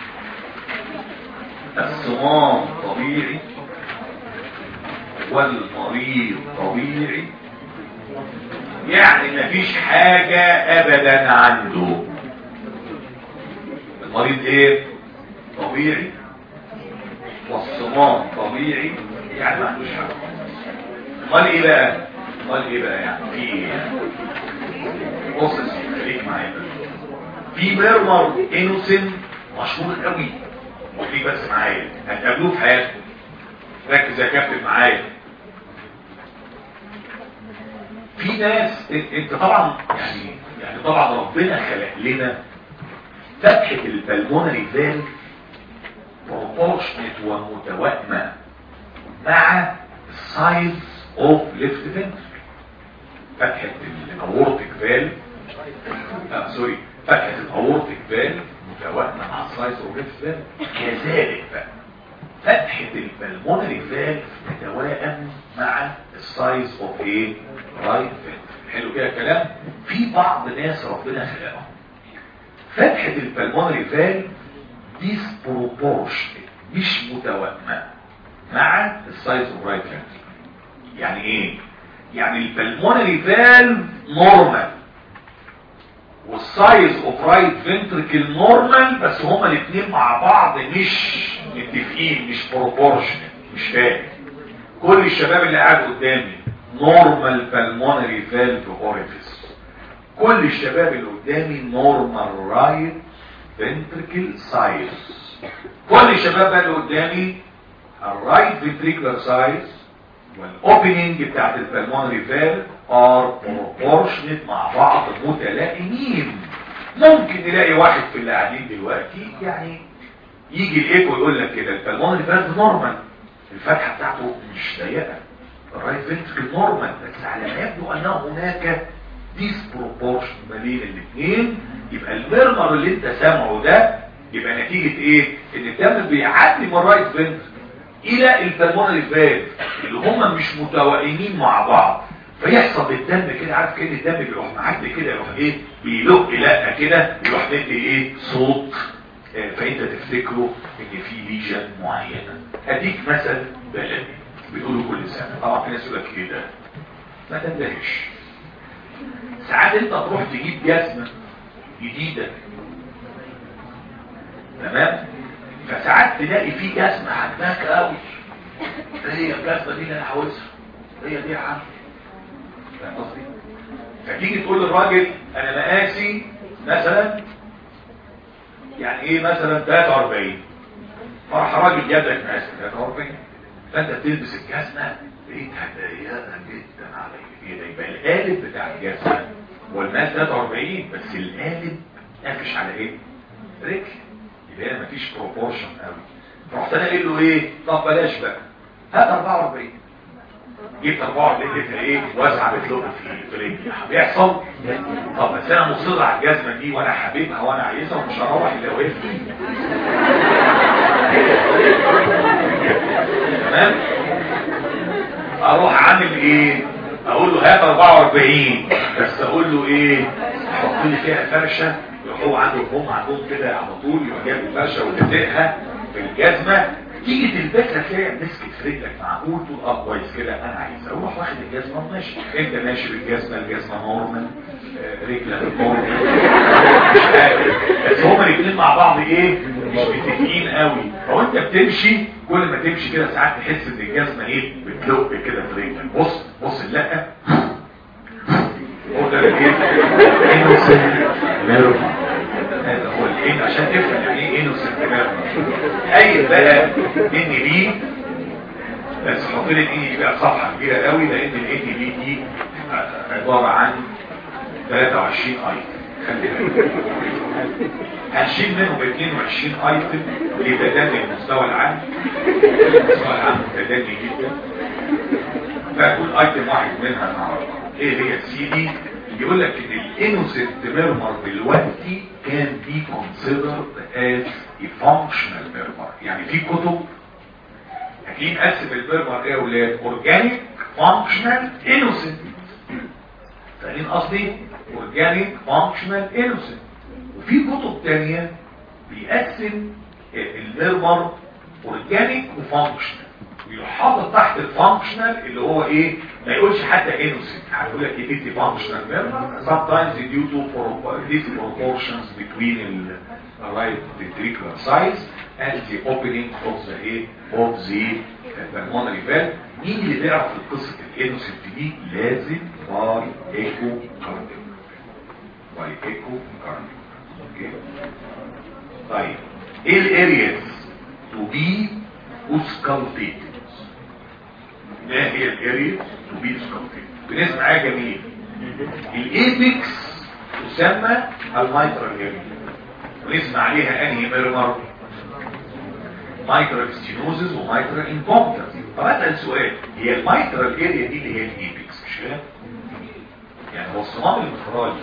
الصمام طبيعي والمريض طبيعي يعني مفيش حاجة ابدا عنده المريض ايه طبيعي والصمام طبيعي يعني ما عندوش حاجة امال ايه بقى امال ايه بقى يعني في ايه يعني بص يا سيدي خليك معايا في ميرمر انوسن مشهور قوي وخليك بس معايا هتقابلوه في حياتكم ركز يا كابتن معايا في ناس انت طبعا يعني يعني طبعا ربنا خلق لنا فتحة البلمونري فالف بروبورشنت ومتوائمة مع السايز اوف ليفت فنتر فتحة الاورتيك فالف اه سوري فتحة الاورتيك فالف متوائمة مع السايز اوف ليفت فالف كذلك بقى فتحة البلمونري فالف تتوائم مع السايز اوف ايه رايت فالف حلو كده الكلام في بعض ناس ربنا خلقهم فتحة البلمونري فالف ديسبروبورشنت مش متوائمة مع السايز اوف رايت فالف يعني ايه يعني البلمونري فالف نورمال والسايز اوف رايت فنتركل نورمال بس هما الاثنين مع بعض مش متفقين مش بروبورشنال مش فاهم كل الشباب اللي قاعد قدامي نورمال بالمونري فالف اوريفيس كل الشباب اللي قدامي نورمال رايت فنتركل سايز كل الشباب اللي قدامي الرايت فينتريكولار سايز والاوبننج بتاعت البلمونري فالف ار بروبورشنت مع بعض متلائمين ممكن نلاقي واحد في اللي قاعدين دلوقتي يعني يجي الايكو يقول لك كده البلمونري فالف نورمال الفتحه بتاعته مش ضيقه الرايت فينتريكل نورمال بس على ما يبدو ان هناك ديسبروبورشن ما بين الاثنين يبقى المرمر اللي انت سامعه ده يبقى نتيجة ايه ان الدم بيعدي من الرايت فنتر الى البلمونري فالف اللي هما مش متوائمين مع بعض فيحصل الدم كده عارف كده الدم بيروح معدي كده يروح ايه بيلق لقه كده يروح مدي ايه صوت آه، فانت تفتكره ان في ليجن معينه اديك مثل بلدي بيقولوا كل سنه طبعا في ناس يقول لك ايه ده ما تندهش ساعات انت تروح تجيب جزمه جديده تمام فساعات تلاقي في جزمه عجباك قوي هي الجزمه دي اللي انا عاوزها هي دي يا عم فاهم قصدي فتيجي تقول للراجل انا مقاسي مثلا يعني ايه مثلا 43 فراح راجل جاب لك مقاس 43 فانت بتلبس الجزمه لقيتها ضيقه جدا عليك ايه ده يبقى القالب بتاع الجزمه هو المقاس 43 بس القالب قافش على ايه؟ رجل يبقى هنا مفيش بروبورشن قوي رحت انا قايل له ايه؟ طب بلاش بقى هات 44 جبت 44 لقيتها ايه؟ واسعه بتلق في في رجلي بيحصل طب بس انا مصر على الجزمه دي وانا حبيبها وانا عايزها ومش هروح الا وقفت تمام اروح عامل ايه اقول له هات 44 بس اقول له ايه حط لي فيها فرشه يروح هو عنده هم عندهم كده على طول يروح جايب الفرشه ولازقها في الجزمه تيجي تلبسها تلاقي مسكت في رجلك معقول تقول اه كويس كده انا عايز اروح واخد الجزمه وماشي انت ماشي بالجزمه الجزمه نورمال آه، رجلك نورمال مش عارف بس هما الاثنين مع بعض ايه مش متفقين قوي فهو انت بتمشي كل ما تمشي كده ساعات تحس ان الجزمه ايه بتلق كده في رجلك بص بص اللقه هو ده الايه innocent nerve. هذا هو الان عشان تفهم يعني ايه innocent nerve. اي بقى ان بي بس حط لي الان دي بقى صفحه كبيره قوي لان الان بي دي عباره عن 23 ايتم خلي بالك هنشيل منهم 22 ايتم لتدني المستوى العام المستوى العام متدني جدا فكل ايتم واحد منها النهارده ايه هي السي دي يقول لك ان الانوسنت ميرمر دلوقتي كان بي considered as a functional ميرمر يعني في كتب هتلاقيه مقسم الميرمر ايه يا ولاد اورجانيك فانكشنال انوسنت فاهمين قصدي اورجانيك فانكشنال انوسنت وفي كتب تانية بيقسم الميرمر اورجانيك وفانكشنال ويروح حاطط تحت الفانكشنال اللي هو ايه ما يقولش حتى انوسنت هيقول لك ايه دي فانكشنال ميرمر sometimes due to pro- disproportions between the right ventricular size and the opening of the ايه of the pulmonary valve مين اللي بيعرف قصه الانوسنت دي لازم باي ايكو كارديو باي ايكو كارديو اوكي طيب ايه الارياز تو بي اوسكالتيتد ما هي الاريا تو بي اوسكالتيتد بنسمع حاجه جميل الايبكس تسمى المايترال اريا ونسمع عليها انهي ميرمر مايترال ستينوزز ومايترال انكومبتنس طب اسال سؤال هي المايترال اريا دي اللي هي الايبكس مش كده يعني هو الصمام المفرالي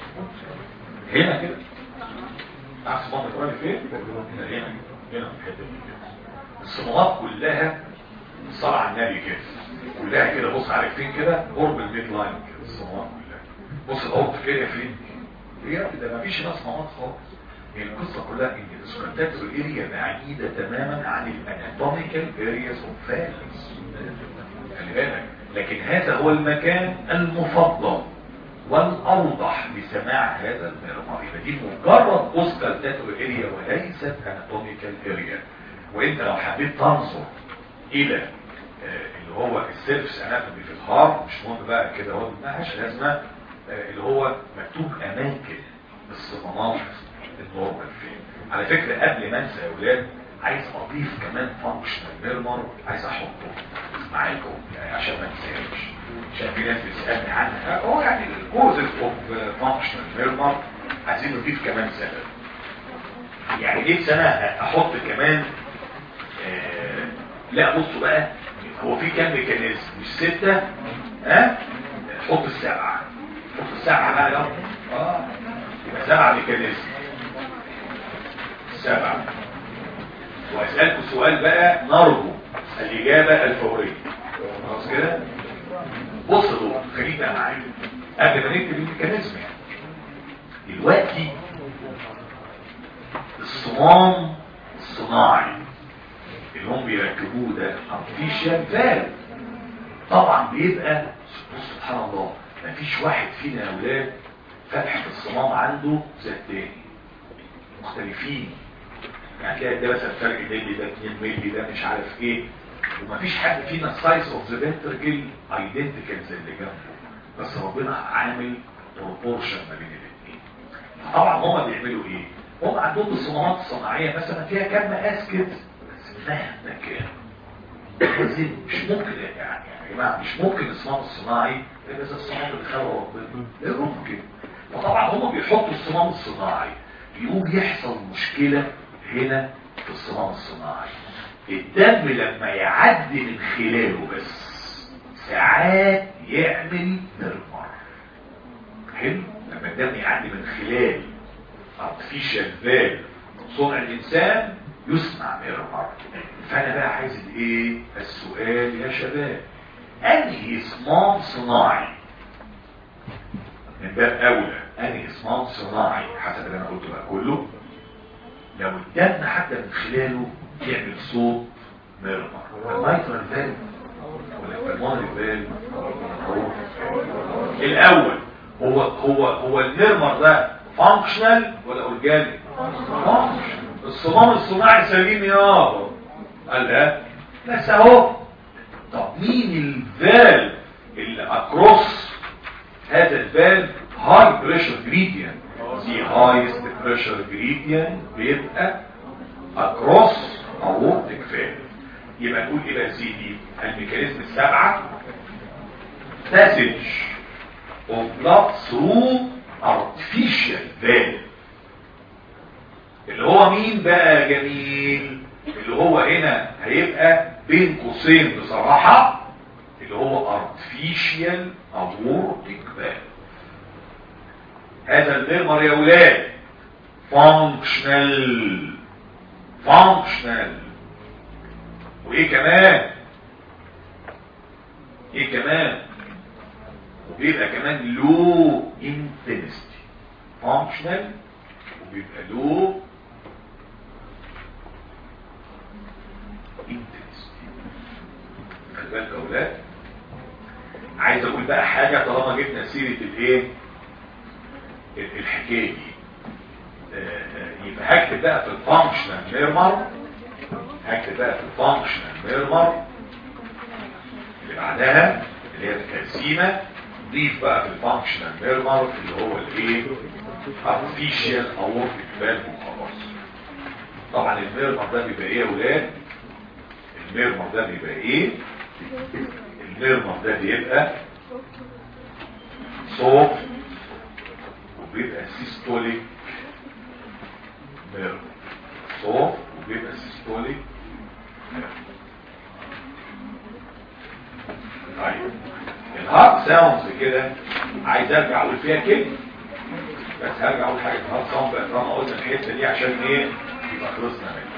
هنا كده عارف الصمام المفرالي فين هنا هنا هنا في الحته دي كده. الصمامات كلها صار على النبي كده كلها كده بص عارف فين كده قرب الميد لاين كده الصمامات كلها بص العمق كده فين هي ده مفيش هنا صمامات خالص هي القصة كلها ان الاسكنتاتور اريا بعيدة تماما عن الاناتوميكال ارياز اوف فالس خلي بالك لكن هذا هو المكان المفضل والاوضح لسماع هذا الميرمر يبقى دي مجرد اسكنتاتور اريا وليست اناتوميكال اريا وانت لو حبيت تنظر الى آه، اللي هو السيرفس اناتومي في الهارت مش مهم بقى كده هو ملهاش لازمه آه، اللي هو مكتوب اماكن الصمامات النورمال فين على فكرة قبل ما انسى يا اولاد عايز اضيف كمان فانكشنال ميرمر عايز احطه معاكم يعني عشان ما تنساش عشان في ناس بتسالني عنها هو يعني الكوزز اوف فانكشنال ميرمر عايزين نضيف كمان سبب يعني ليه سنه احط كمان آه لا بصوا بقى هو في كام ميكانيزم مش ستة ها حط السبعة حط السبعة بقى يلا اه يبقى سبعة ميكانيزم سبعة واسألكم سؤال بقى نرجو الإجابة الفورية خلاص كده بص دول خليك بقى معايا قبل ما نكتب الميكانيزم يعني دلوقتي الصمام الصناعي اللي هم بيركبوه ده artificial valve طبعا بيبقى بص سبحان الله مفيش واحد فينا يا اولاد فتحة الصمام عنده زي التاني مختلفين يعني تلاقي ده مثلا فرق ملي ده 2 ملي ده مش عارف ايه ومفيش حد فينا السايز اوف ذا فنتركل ايدنتيكال زي اللي جنبه بس ربنا عامل بروبورشن ما بين الاثنين طبعا هما بيعملوا ايه؟ هم عندهم الصمامات الصناعيه مثلا فيها كام مقاس كده مهما كان لازم مش ممكن يعني يا جماعه مش ممكن الصمام الصناعي يبقى زي الصمام اللي خلقه ربنا لا ممكن فطبعا هم بيحطوا الصمام الصناعي يقوم يحصل مشكله هنا في الصمام الصناعي الدم لما يعدي من خلاله بس ساعات يعمل مرمر حلو لما الدم يعدي من خلال artificial valve صنع الانسان يسمع مرمر فانا بقى عايز الايه السؤال يا شباب انهي صمام صناعي من باب اولى انهي صمام صناعي حسب اللي انا قلته بقى كله لو الدم حتى من خلاله يعمل صوت مرمر المايترال فالف ولا البلمونري فالف الاول هو هو هو المرمر ده فانكشنال ولا اورجانيك فانكشنال الصمام الصناعي سليم يابا قال لا بس اهو طب مين الفالف اللي اكروس هذا الفالف هاي بريشر جريديان دي هايست بريشر جريديان بيبقى اكروس اورتيك فالف يبقى نقول ايه بقى سيدي الميكانيزم السبعه passage of blood through artificial valve اللي هو مين بقى جميل اللي هو هنا هيبقى بين قوسين بصراحة اللي هو artificial aortic valve هذا المرمر يا ولاد functional functional وايه كمان ايه كمان وبيبقى كمان low intensity functional وبيبقى low intensity خلي بالك يا اولاد عايز اقول بقى حاجه طالما جبنا سيره الايه ال- الحكايه دي آه، آه، يبقى هكتب بقى في الفانكشنال ميرمر هكتب بقى في الفانكشنال ميرمر اللي بعدها اللي هي التقسيمه ضيف بقى في الفانكشنال ميرمر اللي هو الايه artificial aortic valve وخلاص طبعا الميرمر ده بيبقى ايه يا ولاد الميرمر ده بيبقى ايه الميرمر ده بيبقى صوت وبيبقى سيستوليك ميرمر صوت وبيبقى سيستوليك ميرمر طيب الهارت ساوندز كده عايز ارجع اقول فيها كلمه بس هرجع اقول حاجه الهارت ساوند بقى طالما قلنا الحته دي عشان ايه يبقى خلصنا منها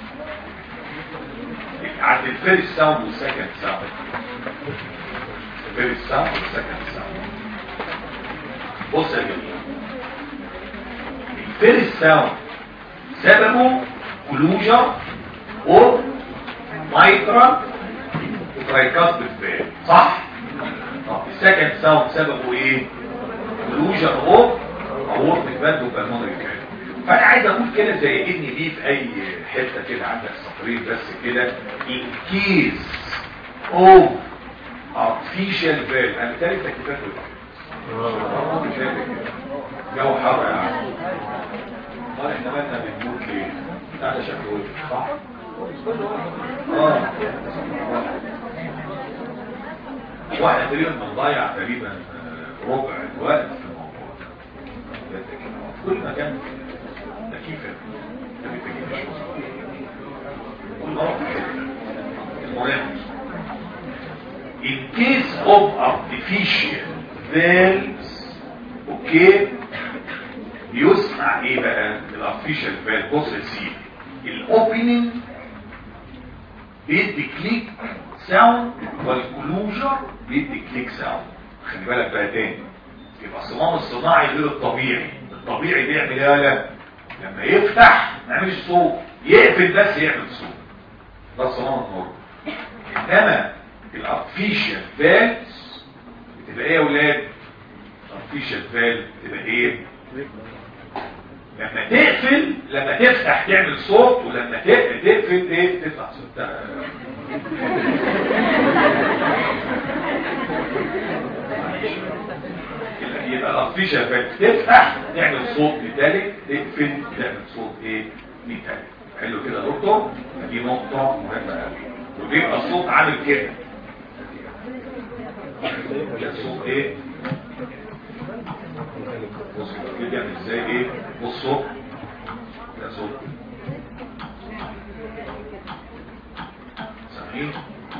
عند الفيرست ساوند والسكند ساوند الفيرست ساوند والسكند ساوند بص يا جميل الفيرست ساوند سببه كلوجر او مايترال وترايكاست بالفعل صح؟ طب السكند ساوند سببه ايه؟ كلوجر او اورتك باند وبالمونري كان فانا عايز اقول كده زي ان دي في اي حته كده عندك سطرين بس كده in case of artificial valve انا تالي تكليفات جو حر يا عم قال احنا مالنا بنموت ليه لا ده شكله وحش صح اه واحنا تقريبا بنضيع تقريبا آه، ربع الوقت في الموضوع ده في كل مكان تكييفة ما بيتكيفش والله المهم in case of artificial valves اوكي بيسمع ايه بقى الارتفيشال فالف بص يا سيدي الاوبننج بيدي كليك ساوند والكلوجر بيدي كليك ساوند خلي بالك بقى تاني يبقى الصمام الصناعي غير الطبيعي الطبيعي بيعمل ايه لا لما يفتح ما يعملش صوت يقفل بس يعمل صوت ده الصمام النور انما الارتفيشال فالفز بتبقى ايه يا ولاد الارتفيشال فالف بتبقى ايه لما تقفل لما تفتح تعمل صوت ولما تقفل تقفل ايه تطلع صوت يبقى الارتفيشال فالف تفتح تعمل صوت ميتاليك تقفل تعمل صوت ايه ميتاليك حلو كده يا دكتور دي نقطه مهمه قوي وبيبقى الصوت عامل كده الصوت ايه بص كده بيعمل ازاي ايه بصوا ده صوت سامعين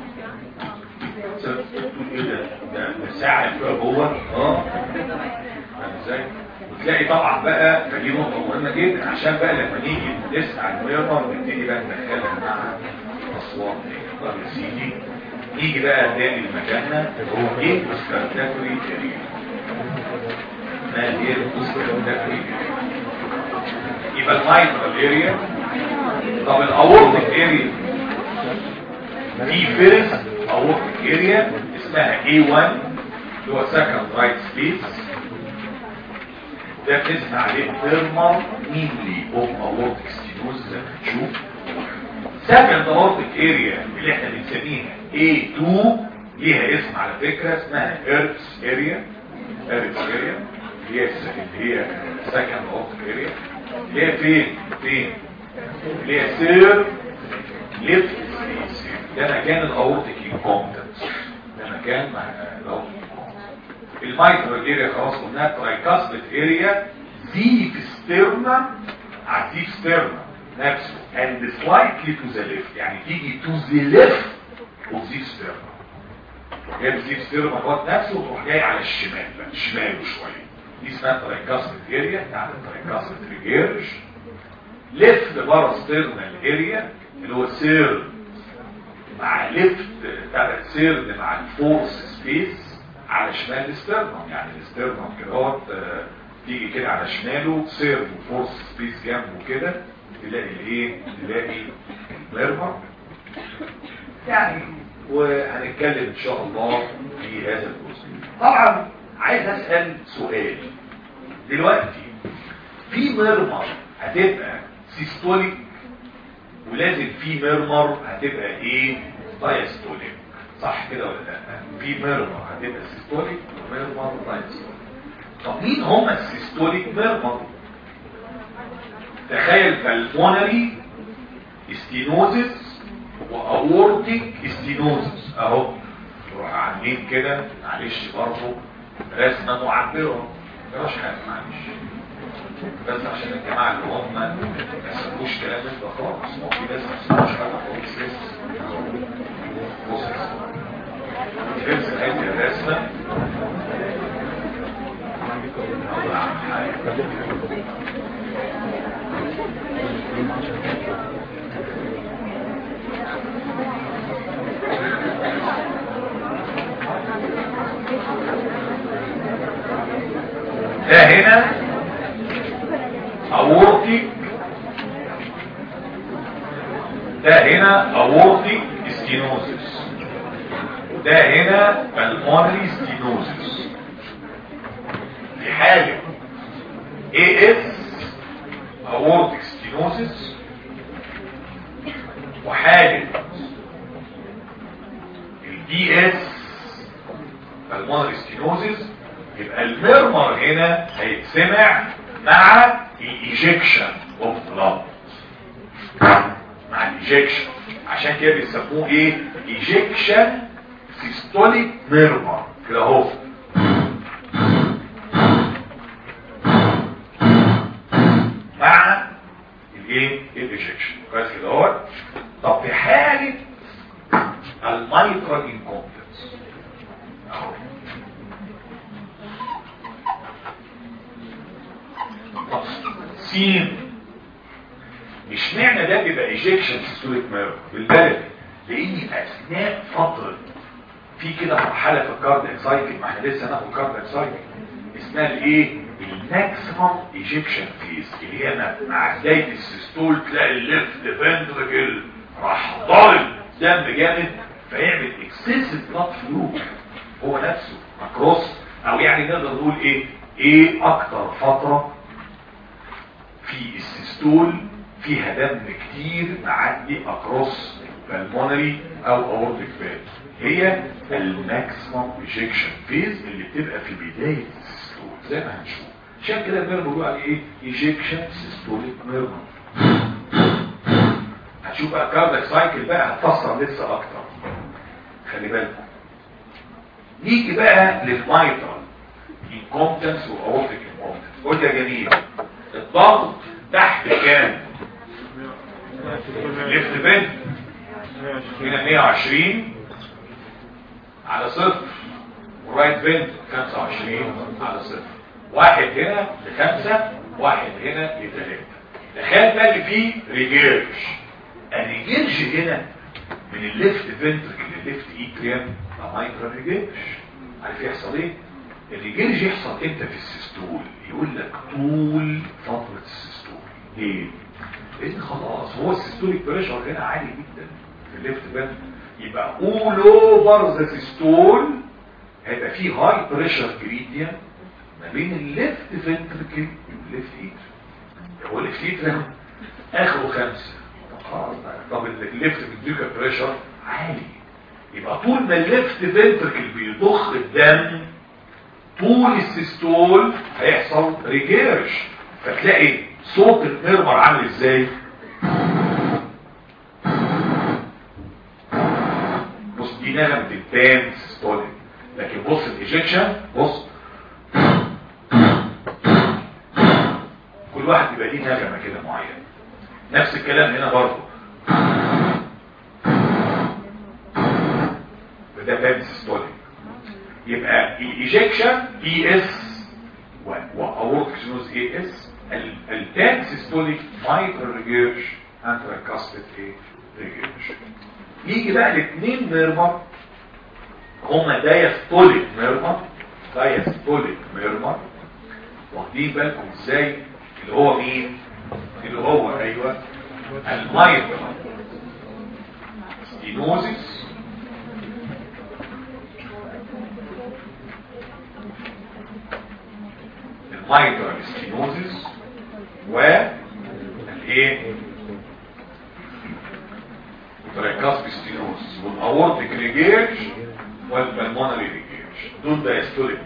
تقول ايه ده ده ده ساعة كده جوه اه فاهم ازاي وتلاقي طبعا بقى فدي نقطة مهمة جدا عشان بقى لما نيجي نسعى الميرمر نبتدي بقى ندخلها مع اصوات طب يا سيدي نيجي بقى تاني لمكاننا هو ايه الكونستركتوري اريا ما هي الكونستركتوري يبقى المايترال اريا طب الاورتيك اريا دي فيرست اورتيك اريا اسمها A1 اللي هو سكند رايت سبيس ده بنسمع عليه ثيرمال ميملي اوف اورتيك ستينوز زي ما بتشوف سكند اورتيك اريا اللي احنا بنسميها A2 ليها اسم على فكرة اسمها ايرث اريا ايرث اريا اللي هي اللي هي سكند اورتيك اريا اللي هي فين فين اللي هي سير ليفت ده مكان الاورتيك انكومبتنس ده مكان الاورتيك المايكرو اريا خلاص قلناها ترايكاسبت اريا ديب ستيرنا على الديب ستيرنا نفسه and slightly to the left يعني تيجي to the left of the sternum جاي الزيب ستيرم اهوت نفسه وتروح جاي على الشمال بقى شماله شويه دي اسمها ترايكاسبت اريا يعني ترايكاسبت ريجيرج ليفت بره ستيرنال اريا اللي هو سير مع ليفت بتاع سير مع الفورس سبيس على شمال الستيرنم يعني الستيرنم كده اهوت تيجي كده على شماله سير وفورس سبيس جنبه كده تلاقي الايه تلاقي المرمر يعني وهنتكلم ان شاء الله في هذا الجزء طبعا عايز اسال سؤال دلوقتي في مرمر هتبقى سيستوليك ولازم في مرمر هتبقى ايه دايستوليك صح كده ولا لا في مرمر هتبقى سيستوليك ومرمر دايستوليك طب مين هم السيستوليك مرمر تخيل فالمونري استينوزس واورتيك استينوزس اهو نروح عاملين كده معلش برضه رسمه معبره مش حاجه معلش بس عشان الجماعه اللي هم ما سموش كلام ده خالص هو في ناس ما سموش حاجه خالص لسه بص تمسك هذه الرسمه ده هنا اورتيك ده هنا اورتيك ستينوزس وده هنا بالمونري ستينوزس في حالة AS aortic stenosis وحالة الدي اس pulmonary stenosis يبقى المرمر هنا هيتسمع مع الايجكشن اوف بلاد مع الايجكشن عشان كده بيسموه ايه ايجكشن سيستوليك ميرمر كده اهو مع الايه الايجكشن كويس كده اهو طب في حاله المايترال انكومبتنس اهو طب سين مش معنى ده بيبقى ايجكشن سيستوليك ميرور بالبلد لان اثناء فتره في كده مرحله في الكاردياك سايكل ما احنا لسه هناخد كاردياك سايكل اسمها الايه الماكسيمم ايجكشن فيز اللي هي مع بدايه السيستول تلاقي الليفت فنتركل راح ضارب دم جامد فيعمل اكسسيف بلاد فلو هو نفسه مكروس او يعني نقدر نقول ايه ايه اكتر فتره في السيستول فيها دم كتير معدي اكروس بالمونري او اورتيك فات هي الماكسيمم ايجكشن فيز اللي بتبقى في بدايه السيستول زي ما هنشوف عشان كده النيرف بيقول عليه ايه ايجكشن سيستوليك نيرف هتشوف بقى الكاردياك سايكل بقى هتفسر لسه اكتر خلي بالكم نيجي بقى للمايترال انكومبتنس واورتيك انكومبتنس قلت يا جميل الضغط تحت كام ليفت بنت هنا 120 على صفر ورايت بنت 25 على صفر واحد هنا لخمسة واحد هنا لثلاثة تخيل بقى اللي فيه ريجيرش الريجيرش هنا من الليفت فنتركل للليفت ايتريم ده مايكرو ريجيرش عارف يحصل ايه الريجيرش يحصل امتى في السيستول يقول لك طول فترة السيستول ليه لان خلاص هو السيستوليك بريشر هنا عالي جدا في الليفت فنتركل يبقى all over the systole هيبقى فيه هاي بريشر جريديان ما بين الليفت فنتركل والليفت ايتر هو الليفت ايتر اخره خمسة طب خلاص بقى. طب الليفت فنتركل بريشر عالي يبقى طول ما الليفت فنتركل بيضخ الدم طول السيستول هيحصل ريجيرش فتلاقي صوت المرمر عامل ازاي بص دي نغمة البان سيستوليك لكن بص الايجكشن بص كل واحد بيبقى ليه نغمة كده معينة نفس الكلام هنا برضه ده بان سيستوليك يبقى الايجكشن اي اس واورتيك سينوز اي اس البان سيستوليك مايكرو ريجيرش انتراكاستيك ايه ريجيرش يجي بقى الاثنين ميرمر هما دايستوليك ميرمر دايستوليك ميرمر واخدين بالكم ازاي اللي هو مين اللي هو ايوه المايكرو ستينوزيس المايكرو ستينوزيس والايه الترايكاسبي ستينوزيس والاورتيك ريجيرش والبلمونري ريجيرش دول دايستوليك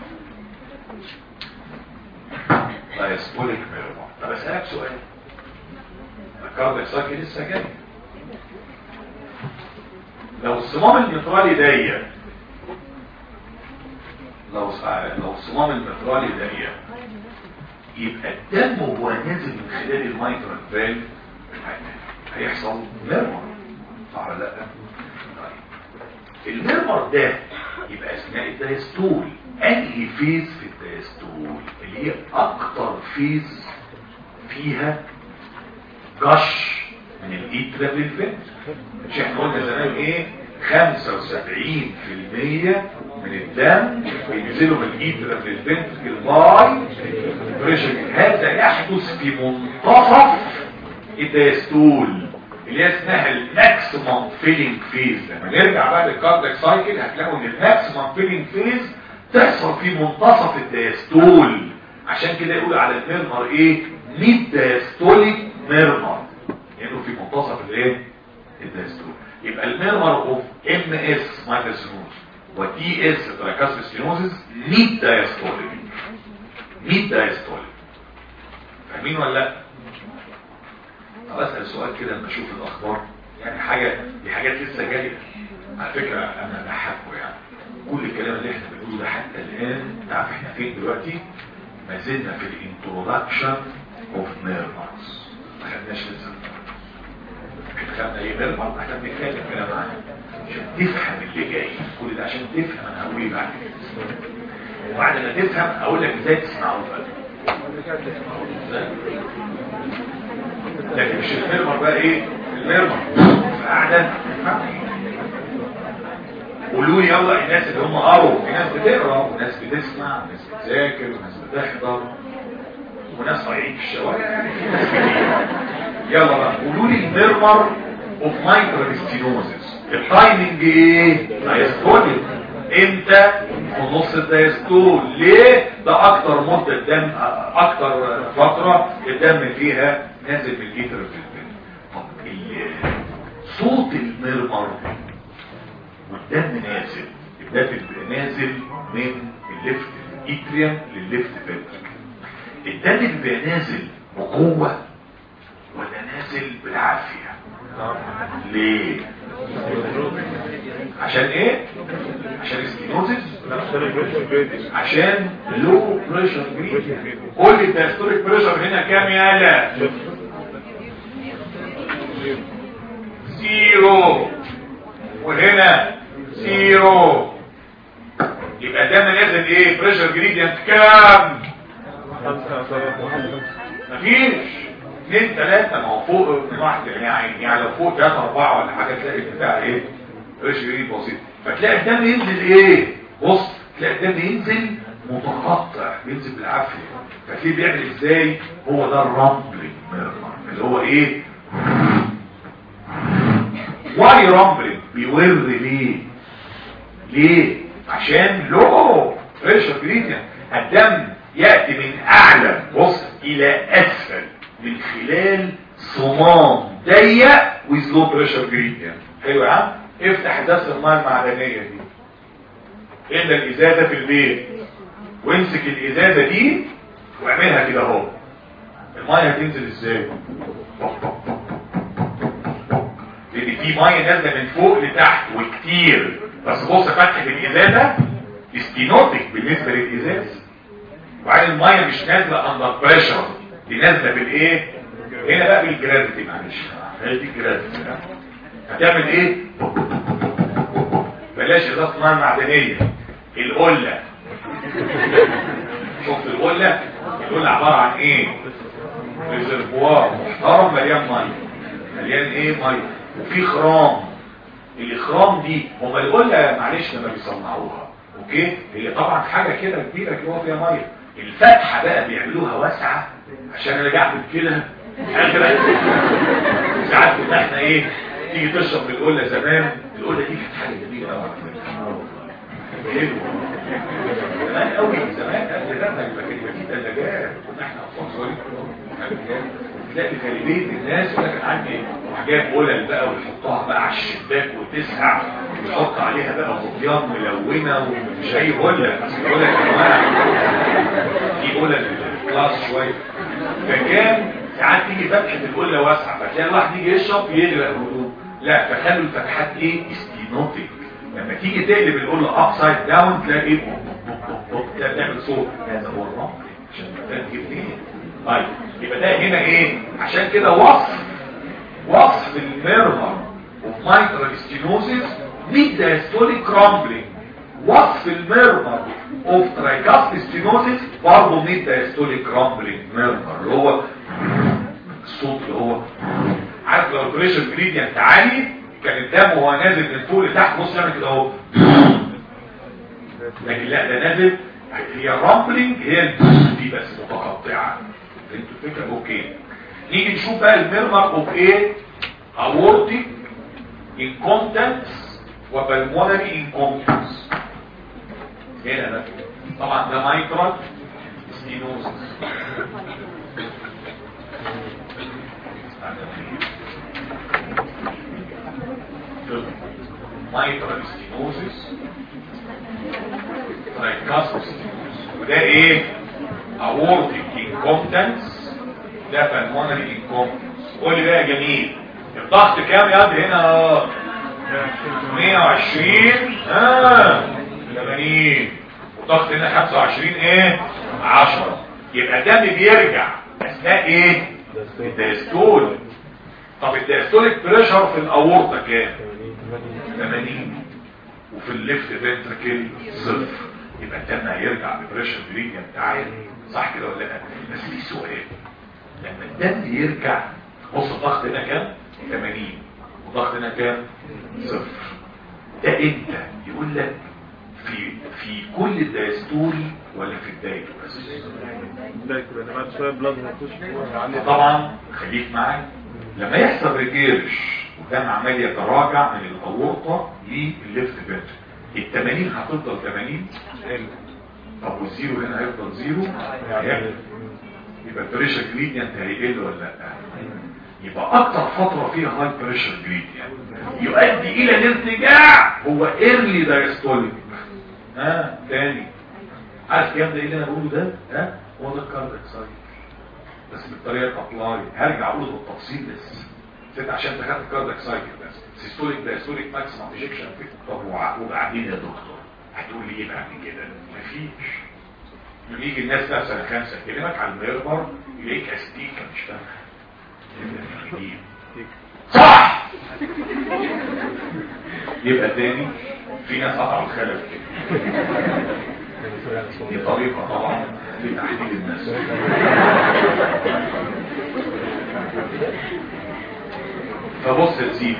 ميرمر دايستوليك ميرمر طب اسالك سؤال الكاردياك سايكل لسه جاي لو الصمام المترالي ضيق لو لو الصمام المترالي ضيق يبقى الدم وهو نازل من خلال الميترال فالف هيحصل ميرمر صح ولا لا طيب الميرمر ده يبقى اثناء الدايستول انهي فيز في الدايستول اللي هي اكتر فيز فيها جش من الايترا للفنت مش احنا قلنا زمان ايه 75% من الدم بينزلوا من الايترا للفنت باي بريشر هذا يحدث في منتصف الدايستول اللي هي اسمها الماكسيمم فيلينج فيز لما نرجع بقى للكاردياك سايكل هتلاقوا ان الماكسيمم فيلينج فيز تحصل في منتصف الدايستول عشان كده يقول على الميرمر ايه ميد دايستوليك ميرمر لانه في منتصف الايه الدايستول يبقى الميرمر اوف ام اس مايكروسينوز ودي اس تراكاسب ستينوزيس ميد دايستوليك ميد دايستوليك فاهمين ولا لا بسأل سؤال كده لما اشوف الاخبار يعني حاجة دي حاجات لسه جاية على فكرة انا بحبه يعني كل الكلام اللي احنا بنقوله ده حتى الان تعرف احنا فين دلوقتي ما زلنا في الانترودكشن اوف نيرمارز ما خدناش لسه احنا خدنا ايه نيرمارز احنا بنتكلم كده معانا عشان تفهم اللي جاي كل ده عشان تفهم انا هقول ايه بعد كده وبعد ما تفهم اقول لك ازاي تسمعه بقى ازاي لكن مش الميرمر بقى ايه الميرمر قاعدة قولوا لي يلا الناس اللي هم قروا في ناس بتقرا وناس بتسمع وناس بتذاكر وناس بتحضر وناس طالعين في الشوارع يعني في ناس كتير يلا بقى قولوا لي الميرمر اوف مايكرو ستينوزس التايمنج ايه دايستوليك امتى في نص الدايستول ليه ده اكتر مدة الدم اكتر فترة الدم فيها نازل من الجيتر في الدم طب ال- صوت المرمر والدم نازل الدم بيبقى نازل من الليفت الاتريم للليفت فنتريكل الدم بيبقى نازل بقوة ولا نازل بالعافية ليه عشان ايه عشان السكينوزيس عشان لو بريشر جريد قول لي الدايستوليك بريشر هنا كام يالا زيرو وهنا زيرو يبقى دم نازل ايه بريشر جريدينت كام مفيش اثنين ثلاثة ما هو فوق من واحد يعني يعني لو فوق ثلاثة أربعة ولا حاجة تلاقي البتاع ايه بريشر جريد بسيط فتلاقي الدم ينزل ايه بص تلاقي الدم ينزل متقطع ينزل بالعافية فتلاقيه بيعمل ازاي هو ده الرامبلينج اللي هو ايه واي رامبلينج بيور ليه ليه عشان لو بريشر جريدينت الدم يأتي من اعلى بص الى اسفل من خلال صمام ضيق ويز بريشر جريدينت حلو يا عم افتح ازازه الميه المعدنيه دي املى الازازه في البيت وامسك الازازه دي واعملها كده اهو الميه هتنزل ازاي لان في ميه نازله من فوق لتحت وكتير بس بص فتحه الازازه استينوتك بالنسبه للازاز وبعدين الميه مش نازله اندر بريشر دي نازله بالايه هنا بقى بالجرافيتي معلش هي دي الجرافيتي هتعمل ايه بلاش ازازه ميه معدنيه القله شفت القله القله عباره عن ايه ريزرفوار محترم مليان ميه مليان ايه ميه وفي خرام الاخرام دي هم القله معلش لما بيصنعوها اوكي هي طبعا حاجه كده كبيره كده فيها ميه الفتحه بقى بيعملوها واسعه عشان انا قاعد كده اغرق ساعات كنا احنا ايه تيجي تشرب من القله زمان القله دي كانت حاجه جميله قوي حلوه زمان قوي زمان قبل ده ما يبقى كده في ثلاجات كنا احنا اطفال صغيرين تلاقي غالبيه الناس يقول لك انا عندي راح جايب قلل بقى ويحطها بقى على الشباك وتسقع ويحط عليها بقى غطيان ملونه ومش اي قله بس قلل انواع في قلل كلاس شويه فكان ساعات تيجي فتحه القله واسعه فتلاقي الواحد يجي يشرب يغرق هدوء لا فخلوا الفتحات ايه استينوتيك لما تيجي تقلب القله ابسايد داون تلاقي ايه تلاقي بتعمل صوت هذا هو الرمل عشان تجيب ايه طيب يبقى ده هنا ايه عشان كده وصف وصف الميرمر اوف مايترال ستينوزيس ميد دايستوليك كرامبلينج وصف الميرمر اوف ترايكاست ستينوزيس برضه ميد دايستوليك كرامبلينج ميرمر اللي هو الصوت اللي هو عارف لو البريشر جريدينت عالي كان الدم وهو نازل من فوق لتحت بص يعمل كده اهو لكن لا ده نازل هي الرامبلينج هي البوست دي بس متقطعه فهمتوا الفكره اوكي نيجي نشوف بقى الميرمر اوف ايه اورتيك انكومتنس وبلمونري انكومتنس هنا ده طبعا ده مايترال ستينوزس مايترال ستينوزس ترايكاستوس وده ايه aortic incompetence ده pulmonary incompetence قول لي بقى يا جميل الضغط كام يا ابني هنا اه 120 اه 80 والضغط هنا 25 ايه 10 يبقى الدم بيرجع اثناء ايه الدايستول طب الدايستوليك بريشر في الاورطه كام 80 وفي الليفت فنتركل صفر يبقى الدم هيرجع ببريشر جريدينت عالي صح كده ولا لا بس في سؤال لما الدم يرجع بص الضغط هنا كام 80 والضغط هنا كام صفر ده امتى يقول لك في في كل الدايستول ولا في بدايته بس ده كده بعد شويه بلاد ما يخش طبعا خليك معايا لما يحصل ريجيرش والدم عمال يتراجع من الاورطه للليفت فنتر ال 80 هتفضل 80 طب والزيرو هنا هيفضل زيرو هيقل يبقى البريشر جريدينت هيقل ولا لا يبقى اكتر فتره فيها هاي بريشر جريدينت يؤدي الى الارتجاع هو ايرلي دايستوليك ها تاني عارف كام ده إيه اللي انا بقوله ده ها هو ده الكاردياك سايكل بس بالطريقه الابلاي هرجع اقوله بالتفصيل بس ست عشان تاخد الكاردياك سايكل بس سيستوليك دايستوليك ماكسيمم ايجكشن طب وع- وبعدين يا دكتور هتقول لي ايه بعد كده مفيش لما يجي الناس بقى سنه خمسه يكلمك على الميرمر يلاقيك استيكه مش فاهم صح يبقى تاني في ناس قطعوا الخلف كده دي طريقة طبعا لتحديد الناس فبص يا سيدي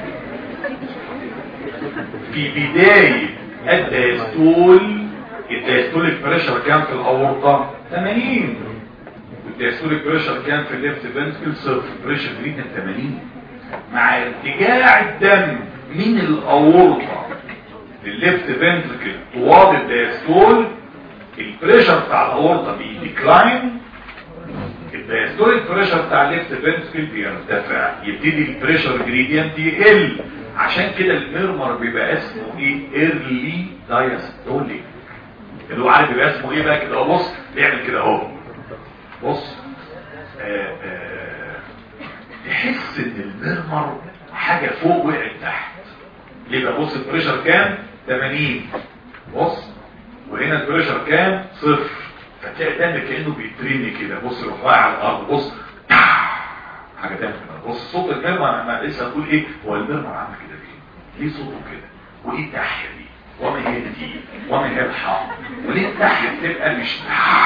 في بداية الدايستول الدايستول البريشر كان في الأورطة 80 والدايستول البريشر كان في الليفت فنتكل صفر بريشر جريدن 80 مع ارتجاع الدم من الأورطة للليفت فنتكل طوال الدايستول البريشر بتاع الأورطة بيديكلاين الدايستوليك بريشر بتاع الليفت فنتكل بيرتفع يبتدي البريشر جريدينت يقل عشان كده الميرمر بيبقى اسمه ايه ايرلي دايستوليك اللي هو عارف بيبقى اسمه ايه بقى كده أهو بص بيعمل كده اهو بص آه، آه، تحس ان الميرمر حاجة فوق وقعت تحت ليه بقى بص البريشر كام 80 بص وهنا البريشر كام صفر فتلاقي الدم كانه بيترمي كده بص يروح واقع على الارض بص حاجه تانية بص صوت المرمى انا لسه هتقول ايه هو المرمى عامل كده ليه ليه صوته كده وايه التحيه دي وما هي دي وما هي الحاء وليه التحيه بتبقى مش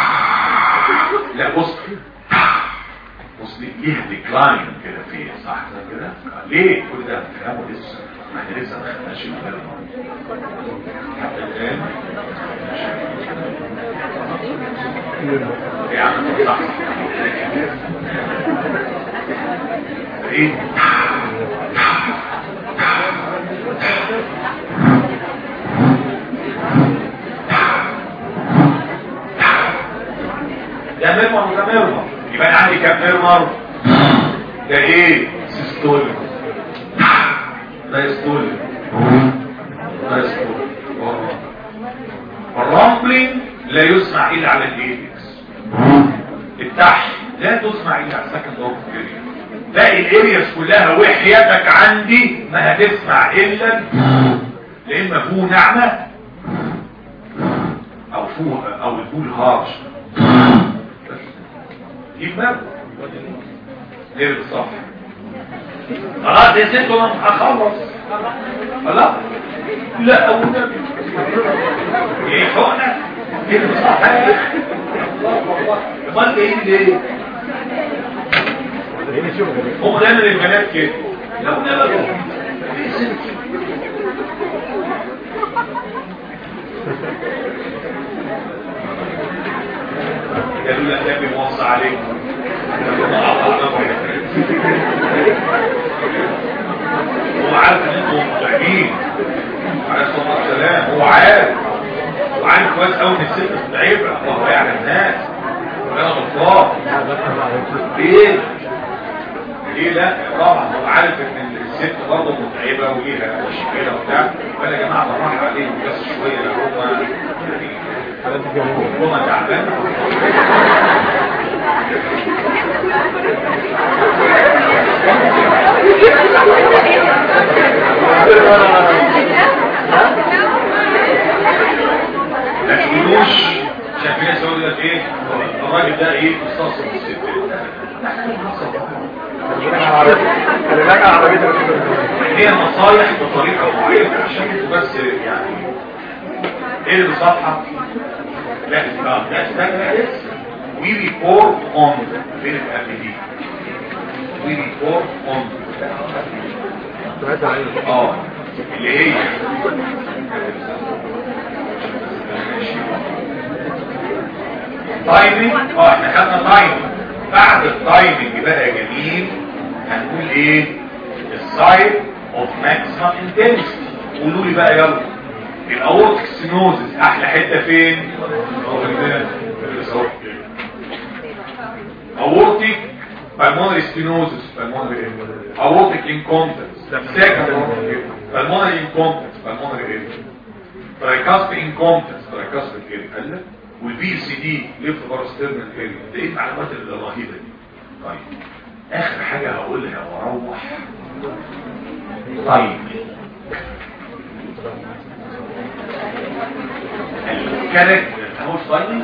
لا بص بص دي ليها ديكلاين كده فيها صح كده ليه كل ده كلامه لسه ما احنا لسه ما خدناش المرمى حتى الان يا عم صح ايه ده ميرمر وده ميرمر يبقى انا عندي كام ميرمر ده ايه سيستول ده يستول ده يستول الرامبلينج لا يسمع الا على الايبكس التحت لا تسمع الا على السكند اوف باقي الارياس كلها وحياتك عندي ما هتسمع الا لا اما فوق نعمه او فوق او الفول هارش يبقى غير الصح خلاص يا ست انا هخلص خلاص لا ابو النبي ايه حقنه غير الصح امال ايه ليه هم دايما البنات كده لا ابو النبي إيه ست؟ قالوا لك النبي موصى عليك هو عارف ان انتم متعبين عليه الصلاه والسلام هو عارف وعارف كويس قوي ان الست متعبه الله يعلم الناس وانا غلطان ليه؟ ليه لا طبعا هو عارف ان الست برضه متعبه وليها مشكله وبتاع فانا يا جماعه بالراحه عليهم بس شويه لو هم يعني هم تعبان ما تقولوش عشان في ناس يقول لك ايه الراجل ده ايه مستنصر بالستات خلي بالك على عربيتك هي نصايح بطريقه معينه عشان انتوا بس يعني ايه اللي بصفحه لا لا لا استنى لسه وي ريبورت اون فين القبل دي وي ريبورت اون اه اللي هي تايمينج اه احنا خدنا تايمينج بعد التايمينج بقى يا جميل هنقول ايه السايد اوف ماكسيمم انتنسيتي قولوا لي بقى يلا الاورتيك سينوزس احلى حته فين اورتيك pulmonary stenosis pulmonary aortic incompetence second pulmonary incompetence pulmonary tricuspid incompetence tricuspid area قال لك والبي سي دي ليفت باراسترنال اريا ده ايه المعلومات الرهيبه دي طيب اخر حاجه هقولها واروح طيب الكاركتر هو طيب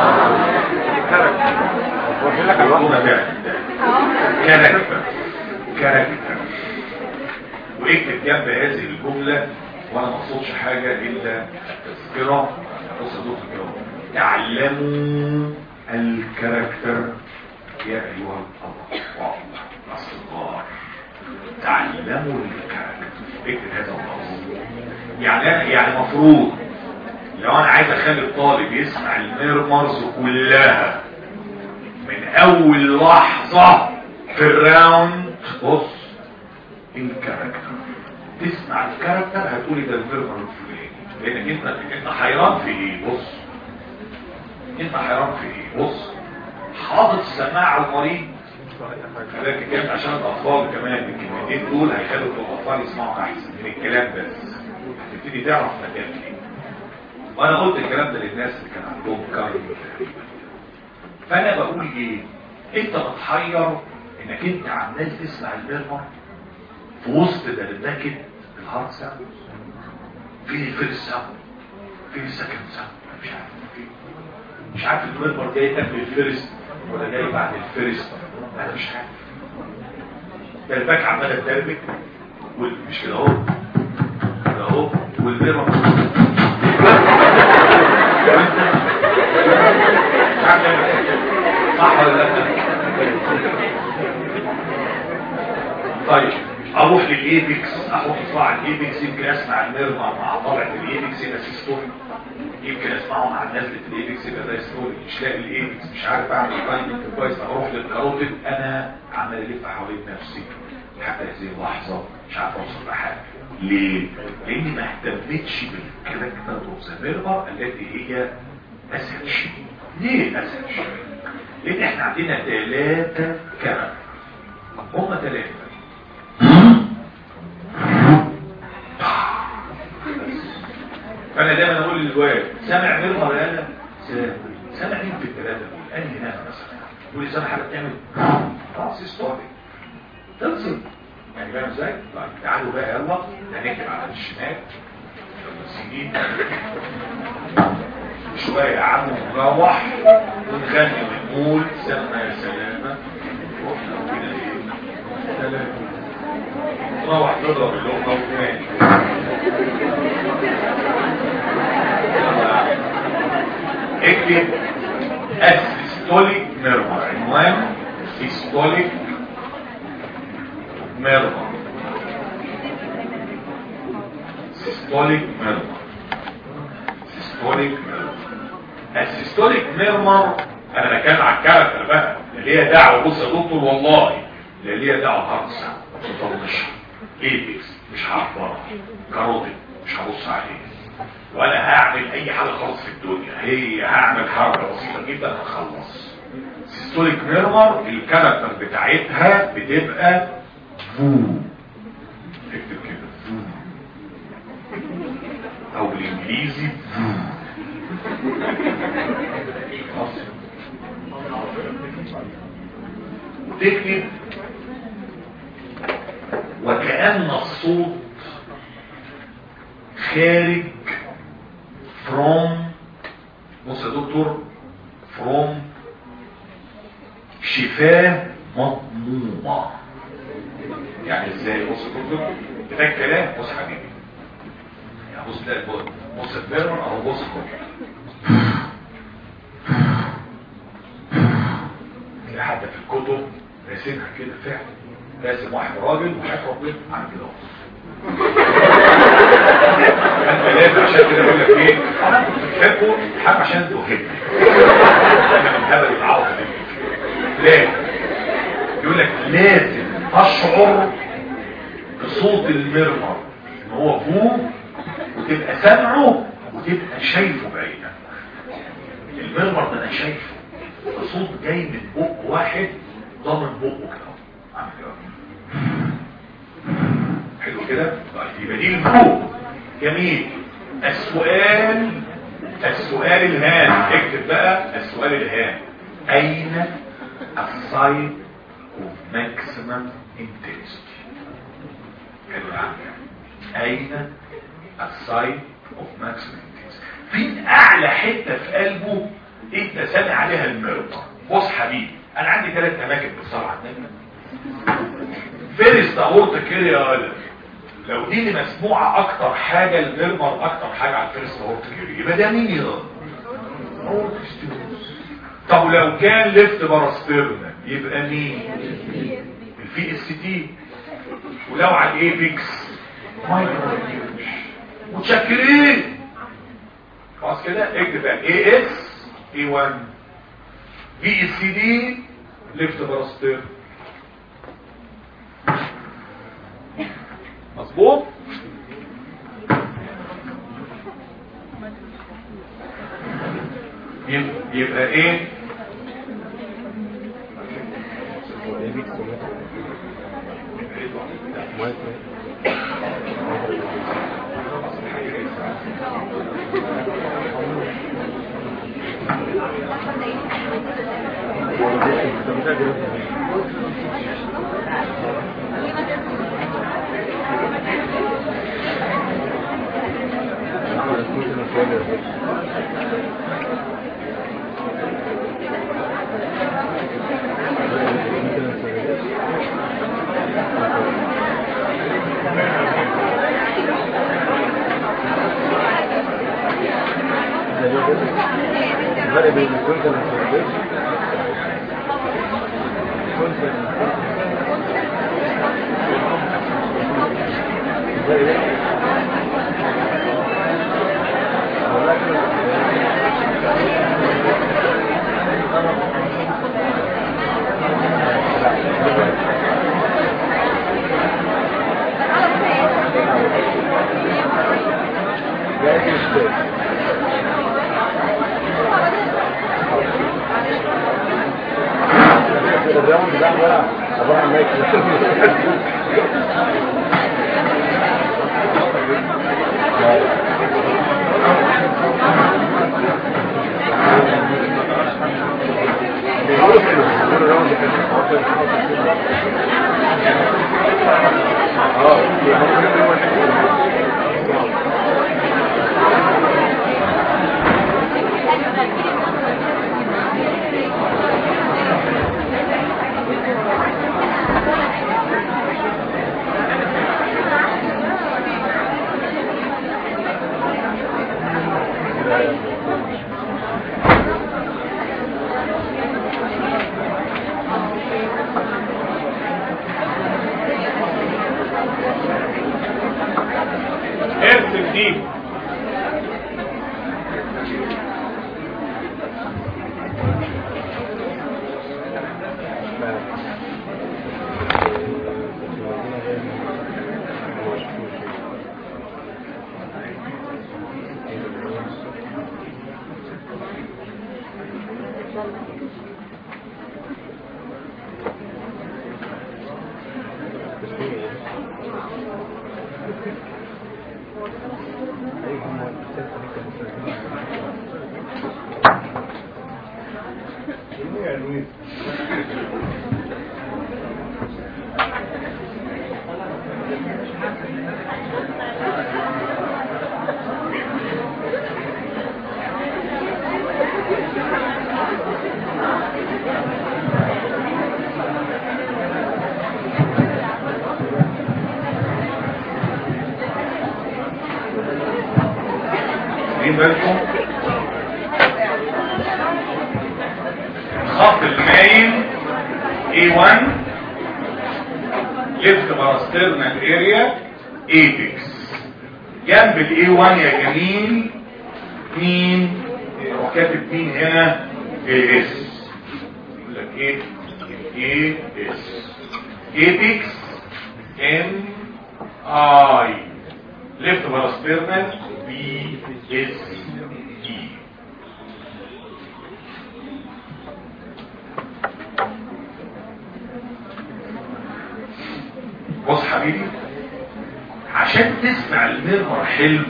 واقول لك على الواحد كاركتر كاركتر واكتب جنب هذه الجملة وانا ما اقصدش حاجة الا تذكرة بص يا دكتور الكرام تعلموا الكاركتر يا ايها الاطفال الصغار تعلموا الكاركتر اكتب هذا اللفظ يعني أنا- يعني مفروض لو انا عايز اخلي الطالب يسمع الميرمرز كلها من اول لحظة في الراوند بص الكاركتر تسمع الكاركتر هتقولي ده الفيرمر الفلاني لانك انت انت حيران في ايه بص انت حيران في ايه بص حاطط سماع المريض خليك الكلام عشان الاطفال كمان الكلمتين دول هيخلوا الاطفال يسمعوا احسن من الكلام بس هتبتدي تعرف مكان ايه وانا قلت الكلام ده للناس اللي كان عندهم كاريو تقريبا فانا بقول ايه انت بتحير انك انت عمال تسمع البرمر في وسط دردكه الهارت ساوند فين الفيرست ساوند فين السكند ساوند مش عارف فين مش عارف البرمر جاي قبل الفيرست ولا جاي بعد الفيرست انا مش عارف دردك عماله تدربك مش كده اهو كده اهو والبرمر صح ولا لا طيب اروح للايبكس احط صباع الايبكس يمكن اسمع الميرمر مع طلعه الايبكس يبقى سيستولي يمكن اسمعه مع نزله الايبكس يبقى ده ستوري مش لاقي الايبكس مش عارف اعمل تايمنج كويس اروح للكاروتيد انا عمال الف حوالين نفسي حتى هذه اللحظه مش عارف اوصل لحاجه ليه؟ لاني ما اهتمتش بالكاركتر اوف ذا ميرمر التي هي اسهل شيء ليه اسهل شيء؟ لان احنا عندنا ثلاثه كاركتر هم ثلاثه فانا دايما اقول للواد سامع ميرمر يا لا سامع سامع مين في الثلاثه دول انهي ناس مثلا يقول لي سامع حاجه بتعمل راس ستوري تنزل يعني فاهم ازاي؟ طيب تعالوا بقى يلا هنكتب على الشمال السنين شويه يا عم نروح ونغني ونقول سلمى يا سلامه رحنا وكده ايه سلامه نروح نضرب اللقمه وناني اكتب السيستوليك ميرمر عنوان سيستوليك ميرمر سيستوليك ميرمر سيستوليك ميرمر السيستوليك ميرمر انا بتكلم على الكاركتر بقى لا ليا دعوه بص يا دكتور والله لا ليا دعوه هرسع مطنش ايبكس مش هعبرها كاروتيد مش هبص عليه ولا هعمل اي حاجة خالص في الدنيا هي هعمل حركة بسيطة جدا هخلص سيستوليك ميرمر الكاركتر بتاعتها بتبقى فو اكتب كده فو او بالانجليزي فو خلاص وتكتب وكأن الصوت خارج from بص يا دكتور from شفاه مضمومة يعني ازاي بص يا دكتور ده الكلام بص يا حبيبي يعني بص ده بص البرمر اهو بص تلاقي حتى في الكتب راسمها كده فعلا راسم واحد راجل وواحد راجل عن كده انت لازم عشان كده بقول لك ايه فاكر حاجه عشان توهمني الهبل العوض ده لازم يقول لك لازم تشعر بصوت المرمر ان هو فوق وتبقى سامعه وتبقى شايفه بعينك المرمر ده انا شايفه صوت جاي من بق واحد ضامن بقه كده عامل كده حلو كده طيب يبقى دي الفوق جميل السؤال السؤال الهام اكتب بقى السؤال الهام اين السايت اوف ماكسيمم انتنسيتي حلو يا عم اين السايت اوف ماكسيمم انتنسيتي فين اعلى حته في قلبه انت سامع عليها المرضى بص حبيبي انا عندي ثلاث اماكن بالصلاه على النبي فيرست اورتا كده يا ولد لو دي اللي مسموعه اكتر حاجه المرمر اكتر حاجه على الفيرست اورتا كده يبقى ده مين يا طب لو كان ليفت باراستيرنا يبقى مين الفي اس تي ولو على الايبكس متشكرين خلاص كده اكتب بقى اي اس اي 1 بي اس دي ليفت باراستير مظبوط يبقى ايه الفرق بين الكونسل والسيرفيس الراوند ده عباره عباره عن مايك ارسم دي واخدين بالكم الخط المايل A1 left parasternal area apex جنب ال A1 يا جميل مين وكاتب مين هنا اس يقول لك ايه ايه اس apex M I left parasternal B S E بص حبيبي عشان تسمع المرمر حلو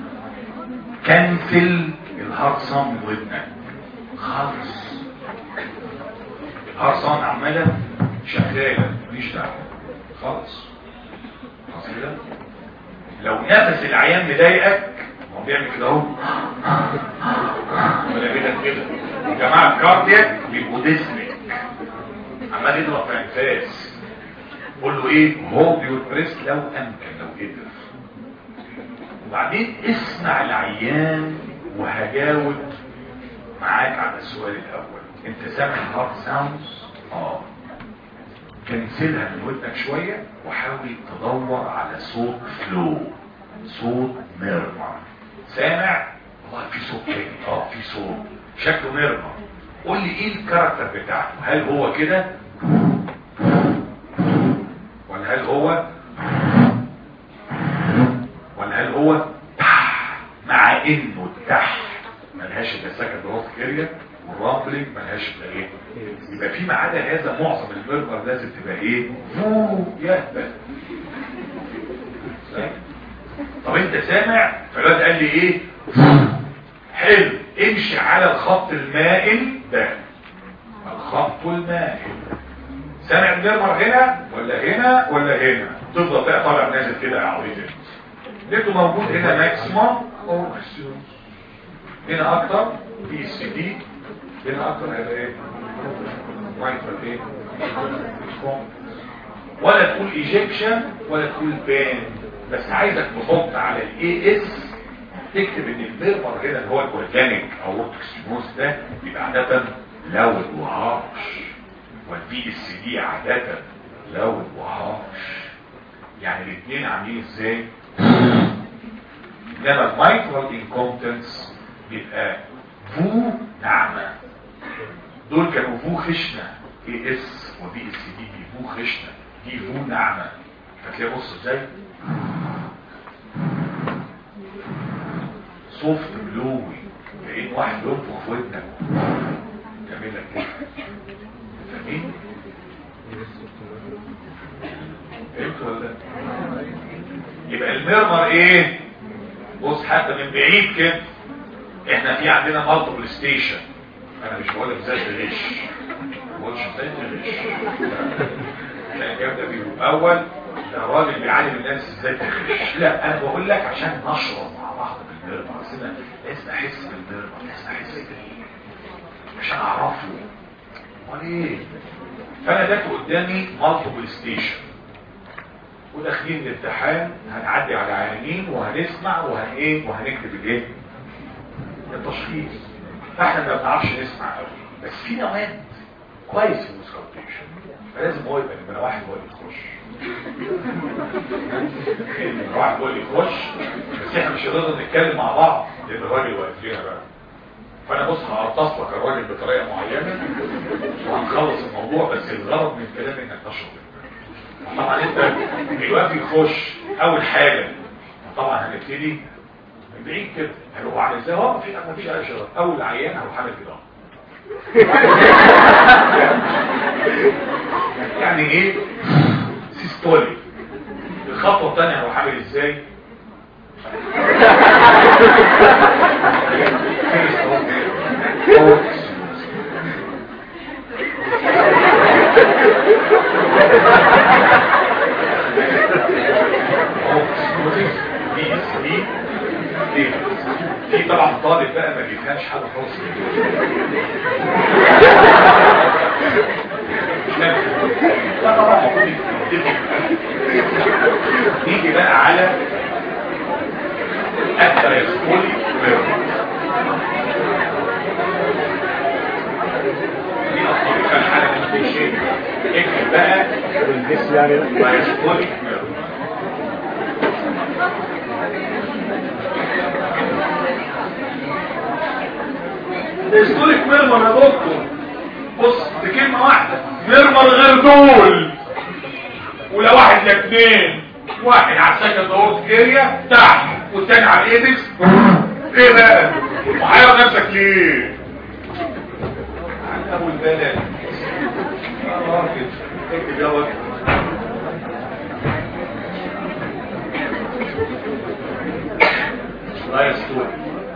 كنسل الهارد ساوند من ودنك خالص الهارد ساوند عماله شغاله مفيش دعوه خالص خلاص كده لو نفس العيان مضايقك هو بيعمل كده اهو ولا كده كده يا جماعه الكاردياك بيبقوا ديسمك عمال يضرب في انفاس قول له ايه هولد يور بريس لو امكن لو قدر وبعدين اسمع العيان وهجاوب معاك على السؤال الاول انت سامع الهارت ساوندز اه كنسلها من ودنك شوية وحاول تدور على صوت فلو صوت ميرمر سامع والله في صوت تاني اه في صوت شكله ميرمر قول لي ايه الكاركتر بتاعته هل هو كده ولا هل هو ولا هل هو تح مع انه تح ملهاش الا سكند روث اريا والرامبلينج ملهاش الا ايه يبقى في ما عدا هذا معظم المرمر لازم تبقى ايه فو يهبل طب انت سامع فالواد قال لي ايه حلو امشي على الخط المائل ده الخط المائل سامع المرمر هنا ولا هنا ولا هنا تفضل بقى طالع نازل كده يا عبيط لقيته موجود هنا ماكسيموم او ماكسيموم هنا اكتر في السي دي هنا اكتر هيبقى ايه مايكرو ايه ولا تقول ايجيكشن ولا تقول بان بس عايزك تحط على الاي اس تكتب ان الميرمر هنا اللي هو الاورجانيك او اورتوكسيموس ده يبقى عاده لون وهارش والبي اس دي عاده لون وهارش يعني الاثنين عاملين ازاي انما المايكرو انكومبتنس بيبقى فو ناعمه دول كانوا فو خشنه اي اس وبي اس دي دي فو خشنه دي فو ناعمه فتلاقي بص ازاي سوفت بلوي كأن واحد ينفخ في ودنك يعمل لك كده فاهمين؟ فهمت ولا لا؟ يبقى المرمر ايه؟ بص حتى من بعيد كده احنا في عندنا مالتيبل ستيشن انا مش بقول لك ازاي تغش ما بقولش ازاي تغش لا الجواب ده بيقول اول ده الراجل بيعلم الناس ازاي تغش لا انا بقول لك عشان نشرب مع بعض بالمرمر بس انا لازم احس بالمرمر لازم احس بيه عشان اعرفه امال ايه فانا ده قدامي مالتيبل ستيشن وداخلين الامتحان هنعدي على عيانين وهنسمع وهن ايه وهنكتب الايه التشخيص فاحنا ما بنعرفش نسمع قوي بس في نواد كويس في المسكوتيشن فلازم هو يبقى نمره واحد هو اللي يخش نمره واحد هو اللي يخش بس احنا مش هنقدر نتكلم مع بعض لان الراجل واقف لنا بقى فانا بص هقرطص لك الراجل بطريقه معينه وهنخلص الموضوع بس الغرض من الكلام انك تشرب طبعا انت دلوقتي يخش اول حاجه طبعا هنبتدي من بعيد كده هيبقوا عامل ازاي هو مفيش مفيش اي شغل اول عيان هروح عامل كده يعني ايه سيستولي الخطوه الثانيه هروح عامل ازاي ما بيفهمش حاجه خالص لا طبعا المفروض يتفق. نيجي بقى على التريسكولي ميرور دي اصلا كان حاله من في شيء اكتب بقى الجسم يعني تريسكولي ميرور تريسكوليك ميرمر يا دكتور بص دي كلمة واحدة ميرمر غير دول ولا واحد يا اتنين واحد على السكن دورت اريا تحت والتاني على الايدكس ايه بقى وحير نفسك ليه عن ابو البلد اه كده اكتب يا وجه لا يستوي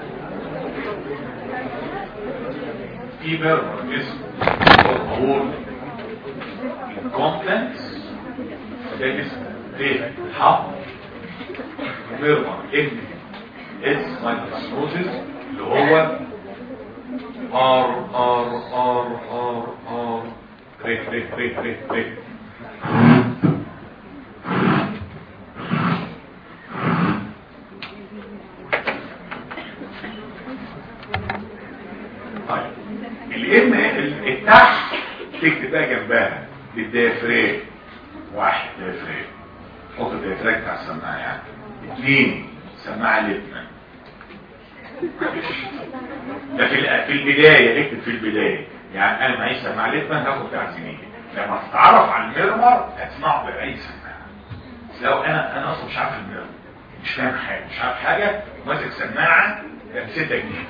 في ميرمر اسمه الظهور الكومبلنس ده اسمه ت ح ميرمر ان اس مايكروسموزيس اللي هو ار ار ار ار ار ري ري ري ري ري طيب الام التحت تكتب بقى جنبها بالديافرام واحد ديافرام حط الديافرام بتاع السماعه يعني اثنين سماعه لبنان ده في ال- في البداية اكتب في البداية يعني انا معيش سماعة ليتمان هاخد بتاع زميلي لما تتعرف على الميرمر هتسمعه بأي سماعة بس لو انا انا اصلا مش عارف الميرمر مش فاهم حاجة مش عارف حاجة ماسك سماعة ب 6 جنيه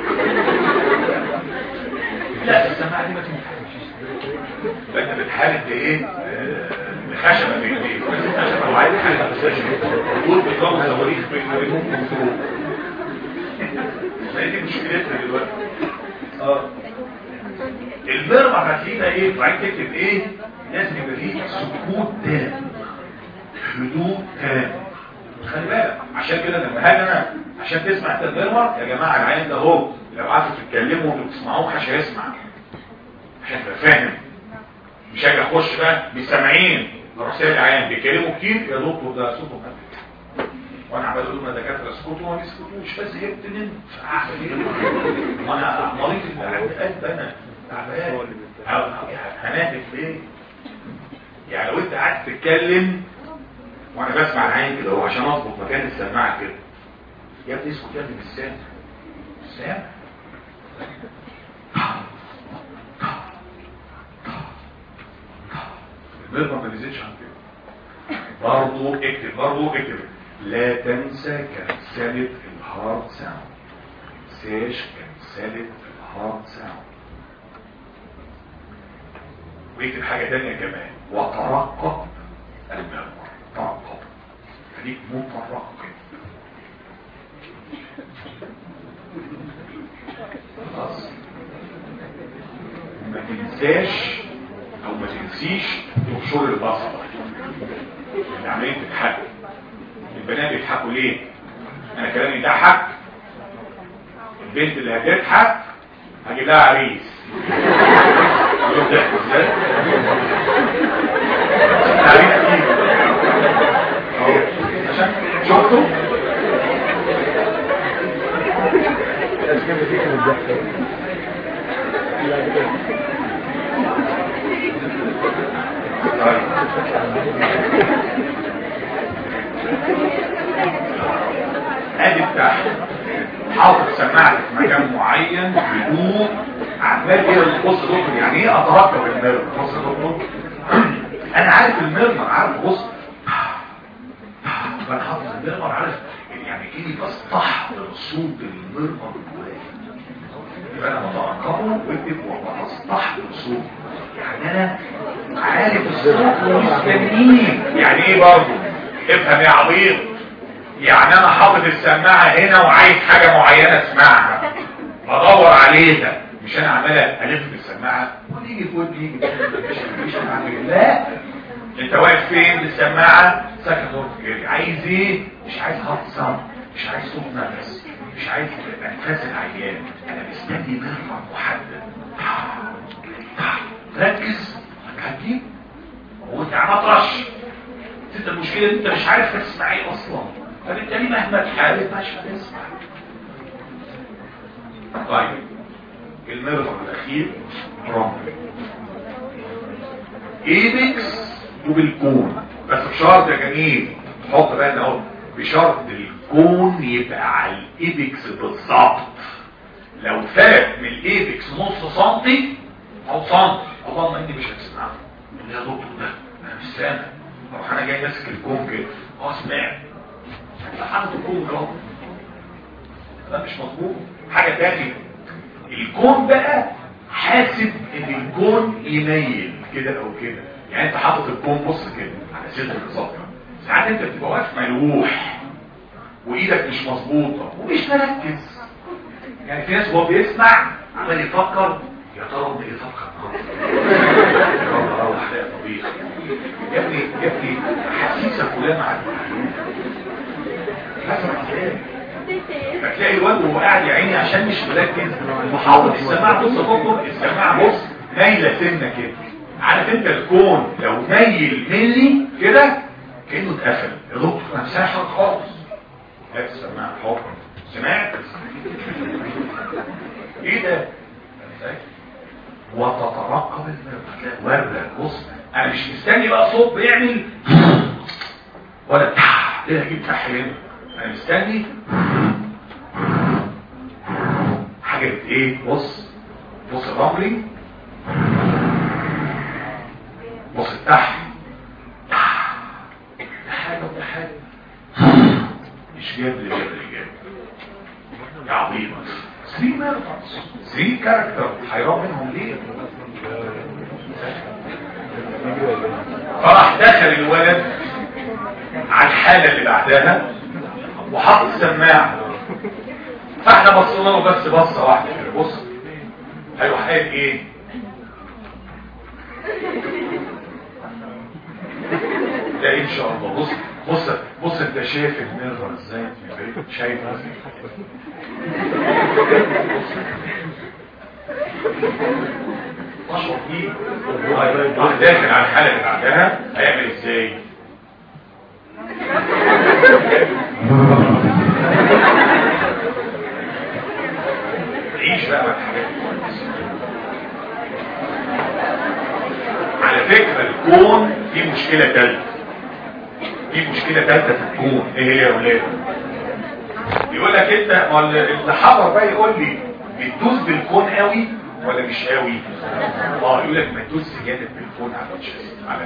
لا السماعة دي ما تنفعش فانت بتحارب بايه؟ آه، بخشبة في ايديك ماسك خشبة وعايز حاجة بخشبة دول بيضربوا صواريخ بالريموت كنترول ما هي دي مشكلتنا دلوقتي اه المرمى هتلاقيها ايه وبعدين تكتب ايه لازم يبقى فيه سكوت تام هدوء تام خلي بالك عشان كده لما هاجي انا عشان تسمع انت المرمى يا جماعه العين ده اهو لو قعدتوا تتكلموا وتسمعوه مش هيسمع عشان تبقى فاهم مش هاجي اخش بقى بالسامعين اروح سامع العيان بيتكلموا كتير يا دكتور ده صوته خفيف وانا عمال اقول لنا دكاتره اسكتوا وما بيسكتوش بس جبت نمت اعمل ايه وانا مريض القلب انا تعبان هنادف ليه يعني لو انت قاعد تتكلم وانا بسمع العين كده هو عشان اظبط مكان السماعه كده يا ابني اسكت يا ابني مش سامع مش سامع المرمى ما نزلش عن كده برضو اكتب برضو اكتب لا تنسى كنسلة الهارد ساوند تنساش كنسلة الهارد ساوند ويكتب حاجة تانية كمان وترقب المرمى ترقب خليك مترقب خلاص ما تنساش او ما تنسيش تبشر البصر اللي عمالين تضحكوا البنات بيضحكوا ليه انا كلامي يضحك البنت اللي هتضحك هجيب لها عريس يقول ضحك ازاي عريس ايه اهو عشان شفتوا الأشكال بتيجي من الضحك ادي التحت حاطط سماعة في مكان معين بدون عمال ايه بص دكتور يعني ايه اترقب المرمى بص دكتور انا عارف المرمى عارف بص انا حاطط المرمى عارف يعني ايه بستحضر صوت المرمى جوايا يبقى انا بترقبه واكتب وبستحضر صوته يعني انا عارف الصوت ومستنيه يعني ايه برضه افهم يا عبيط يعني انا حاطط السماعة هنا وعايز حاجة معينة اسمعها بدور عليها مش انا عمال الف بالسماعة ونيجي في ودني يجي في ودني، مفيش مفيش أعمل. لا انت واقف فين بالسماعة ساكن دور جري عايز ايه مش عايز هارد ساوند مش عايز صوت نفس مش عايز انفاس العيان انا مستني مرفع محدد ركز هتجيب هو انت عم اطرش انت المشكله ان انت مش عارف تسمع ايه اصلا فبالتالي مهما تحاول مش هتسمع طيب المرفع الاخير رمل ايبكس وبالكون بس بشرط يا جميل حط بقى هنا اهو بشرط الكون يبقى على الايبكس بالظبط لو فات من الايبكس نص سنتي او سنتي اللهم اني مش هتسمعه يا دكتور ده انا مش سامع اروح انا جاي ماسك الكون كده اه سمعت انت حاطط الكون جوه ده مش مظبوط حاجه تانية الكون بقى حاسب ان الكون يميل كده او كده يعني انت حاطط الكون بص كده على صدر الصفحه ساعات انت بتبقى واقف ملوح وايدك مش مظبوطه ومش مركز يعني في ناس وهو بيسمع عمال يفكر يا ترى ابني ايه طبخه النهارده اروح الاقي طبيخ يا ابني يا ابني حسيسه فلان عدى لازم ازاي فتلاقي الواد وهو قاعد يا عيني عشان مش مركز وحاطط السماعه بص فوق السماعه بص مايله سنه كده عارف انت الكون لو ميل ملي كده كانه اتقفل يا دكتور انا مش سامع خالص لا السماعه حاضر سمعت ايه ده وتترقب المرة وردة بص انا مش مستني بقى صوت بيعمل ولا تح ليه هجيب تح هنا انا مستني حاجة ايه بص بص الرملي بص التح تح ده حاجة وده حاجة مش جاب لي جاب لي جاب يا عظيمة 3 ميرفرز 3 كاركتر حيران منهم ليه فراح دخل الولد على الحالة اللي بعدها وحط السماعة فاحنا بصينا له بس بصة واحدة كده بص هيروح قال ايه لا ان شاء الله بص بص بص انت شايف الميرفر ازاي في البيت شايف ازاي اشرب ايه راح داخل على الحالة اللي بعدها هيعمل ازاي عيش بقى مع الحاجات على فكرة الكون في مشكلة ثالثة في مشكلة ثالثة في الكون ايه هي يا ولاد يقول لك انت ما اللي حضر بقى يقول لي بتدوس بالكون قوي ولا مش قوي اه يقول لك ما تدوس جامد بالكون على الشيست على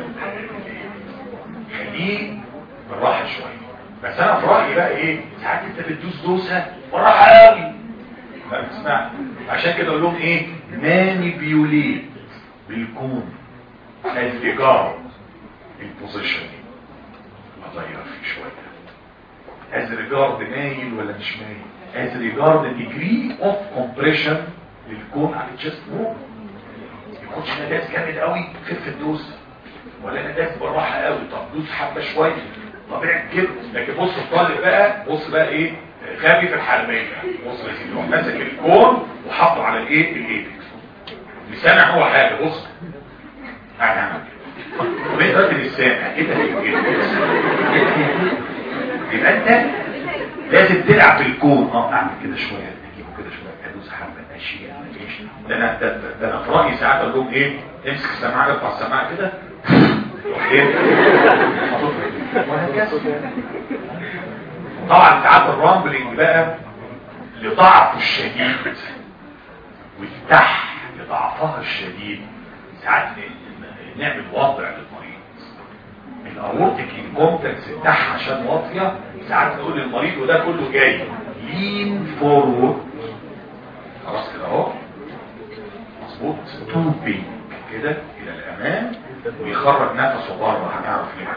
خليه بالراحه شويه بس انا في رايي بقى ايه ساعات انت بتدوس دوسه بالراحه قوي لا اسمع عشان كده اقول لهم ايه مانيبيوليت بالكون از ريجارد البوزيشن اغير فيه شويه از ريجارد مايل ولا مش مايل از ريجارد ديجري اوف كومبريشن للكون على الجست وول يكونش انا داس جامد قوي خف الدوس ولا انا داس بالراحه قوي طب دوس حبه شويه طبيعي كده لكن بص الطالب بقى بص بقى ايه غبي في الحلميه بص يا سيدي يروح ماسك الكون وحطه على الايه الايبكس مش سامع هو حاجه بص انا هعمل كده طب انت دلوقتي مش سامع ايه ده يبقى انت لازم تلعب في الكون اه اعمل كده شويه اجيبه كده شويه ادوس حبه اشياء مفيش ده انا ده, ده انا في رايي ساعات اقول لهم ايه امسك السماعه ارفع السماعه كده ايه طبعا ساعات الرامبلينج بقى لضعفه الشديد والتح لضعفها الشديد ساعات نعمل وضع للمريض الاورتيك انكومبتنس التح عشان واطيه ساعات نقول للمريض وده كله جاي لين فورورد خلاص كده اهو مظبوط توبينج كده الى الامام ويخرج نفسه بره هنعرف ليه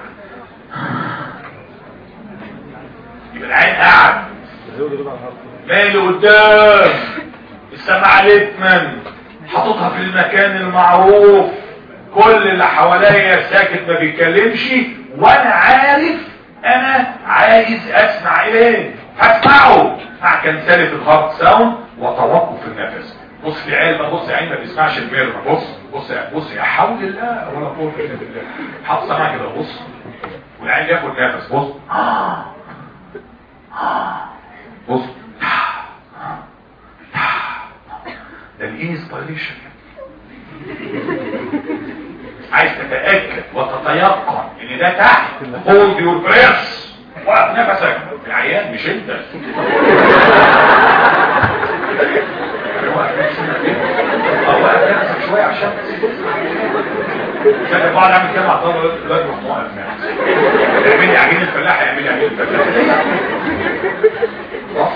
يبقى العين قاعد مالي قدام السماعه لتمن حاططها في المكان المعروف كل اللي حواليا ساكت ما بيتكلمش وانا عارف انا عايز اسمع ايه هسمعه مع كنسلة الهارت ساوند وتوقف النفس بص في عيال بقى بص يا عين ما بيسمعش الميرنا بص بص يا بص يا حول الله ولا قوه الا بالله حط سماعه كده بص والعين ياخد نفس بص بص ده الانسبيريشن عايز تتاكد وتتيقن ان ده تحت هولد يور بريس وقف نفسك العيان مش انت وقف نفسك شويه عشان كان بعض عامل كده مع طالب دلوقتي مش موقف نفسه يعمل لي عجين الفلاح يعمل لي عجين الفلاح خلاص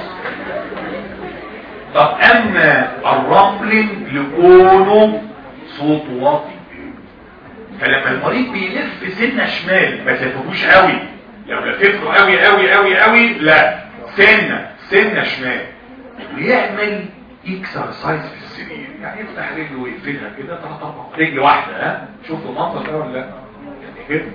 طب اما الرملنج لكونه صوت واطي فلما المريض بيلف سنه شمال ما تلفوش قوي لو لفته قوي قوي قوي قوي لا سنه سنه شمال ويعمل اكسرسايز في السرير يعني يفتح رجله ويقفلها كده ثلاث اربع رجل واحده ها شفتوا المنظر ده ولا لا يعني كده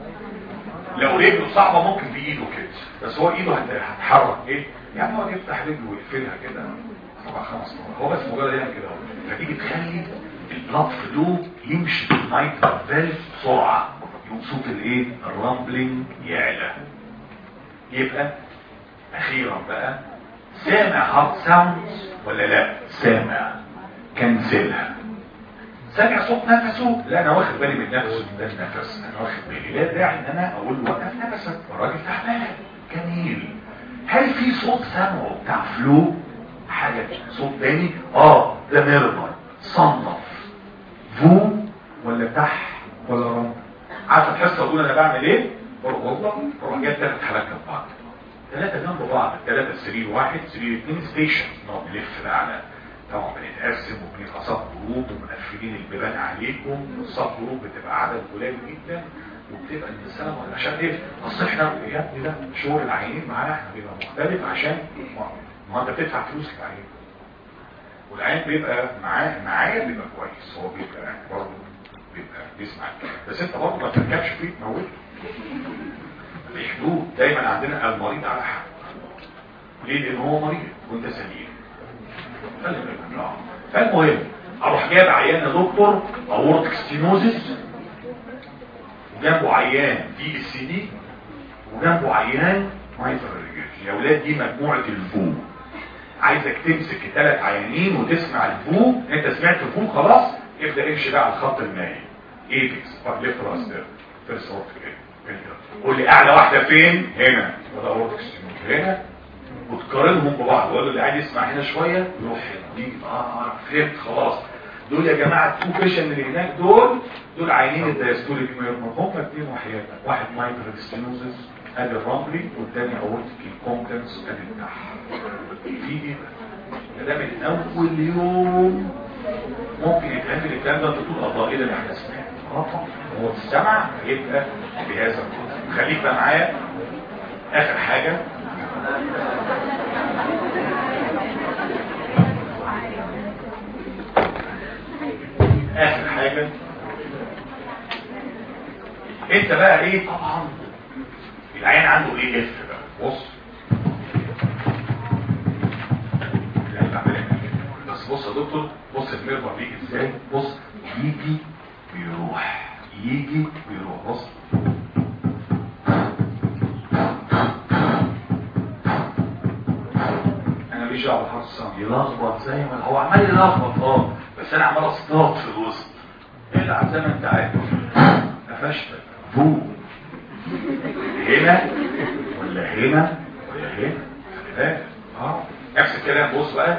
لو رجله صعبه ممكن بايده كده بس هو ايده هت- هتحرك ايه يعني هو يفتح رجله ويقفلها كده طبعا خمس مرات هو بس مجرد يعمل كده اهو فتيجي تخلي البلاد فلو يمشي في المايترال فالف بسرعه يقوم صوت الايه الرامبلينج يعلى يبقى اخيرا بقى سامع هارت ساوندز ولا لا سامع كنسلها سامع صوت نفسه لا انا واخد بالي من نفسه ده النفس انا واخد بالي لا داعي ان انا اقول له وقف نفسك الراجل تعبان جميل هل في صوت سامعه بتاع فلو حاجه صوت تاني اه ده ميرمر صنف فو ولا تح ولا رم عارفه تحس اقول انا بعمل ايه بروح والله بروح جايب ثلاث حالات جنب بعض ثلاثة جنب بعض ثلاثة سرير واحد سرير اثنين ستيشن نقعد نلف بقى على طبعا بنتقسم وبنبقى صف جروب ومقفلين البيبان عليكم والصف جروب بتبقى عدد قليل جدا وبتبقى السنة عشان ايه؟ اصل احنا يا ابني ده شغل العينين معانا احنا بيبقى مختلف عشان ما, ما انت بتدفع فلوس للعيان والعيان بيبقى معاه معايا بيبقى كويس هو بيبقى برضه بيبقى بيسمع الكلام. بس انت برضه ما تركبش فيه تموته الحدود دايما عندنا المريض على حق ليه لان هو مريض وانت سليم خلي بالك اه فالمهم اروح جايب عيان يا دكتور اورتك ستينوزس وجنبه عيان دي اس دي وجنبه عيان مايتر يا اولاد دي مجموعه الفو عايزك تمسك ثلاث عيانين وتسمع الفو انت سمعت الفو خلاص ابدا امشي بقى على الخط المائي ايبكس ليفت راستر فيرست اورتك قول لي اعلى واحده فين هنا وده اورتك هنا وتقارنهم ببعض وقال له اللي عايز يسمع هنا شويه يروح هنا دي اه فهمت خلاص دول يا جماعه التو بيشن اللي هناك دول دول عينين الدايستوليك ميرمر هم اثنين وحياتك واحد مايكرو ستينوزس ادي الرامبلي والثاني اورتيك كومبتنس ادي التحت في ايه بقى؟ ده من اول يوم ممكن يتعمل الكلام ده طول قضاء اللي احنا سمعناه اه طبعا هو السمع هيبقى بهذا القدر خليك بقى معايا اخر حاجه اخر حاجة انت بقى ايه طبعا العين عنده ايه اف بقى بص العين بعملها كده. بس بص يا دكتور بص الميرمر بيجي ازاي بص يجي ويروح يجي ويروح بص انا ماليش دعوه بالحرف الصامت يلخبط زي ما هو عمال يلخبط اه بس انا عمال اصطاد في الوسط العب زي ما انت عايز قفشت فو هنا ولا هنا ولا هنا خلي بالك اه نفس الكلام بص بقى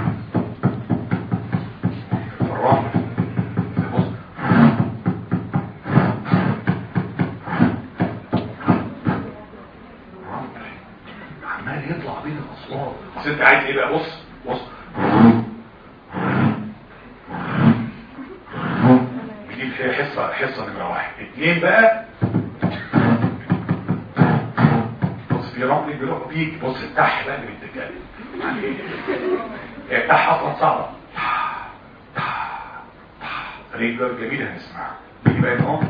في الرمل بص الرمل عمال يطلع بين الاصوات بس انت عايز ايه بقى بص بص دي فيها حصه حصه نمره واحد اتنين بقى بص في رمل بيروح بيك بص التح بقى اللي بيتكلم يعني ايه هي التح اصلا صعبه رجل جميل هنسمعها يجي بقى اهو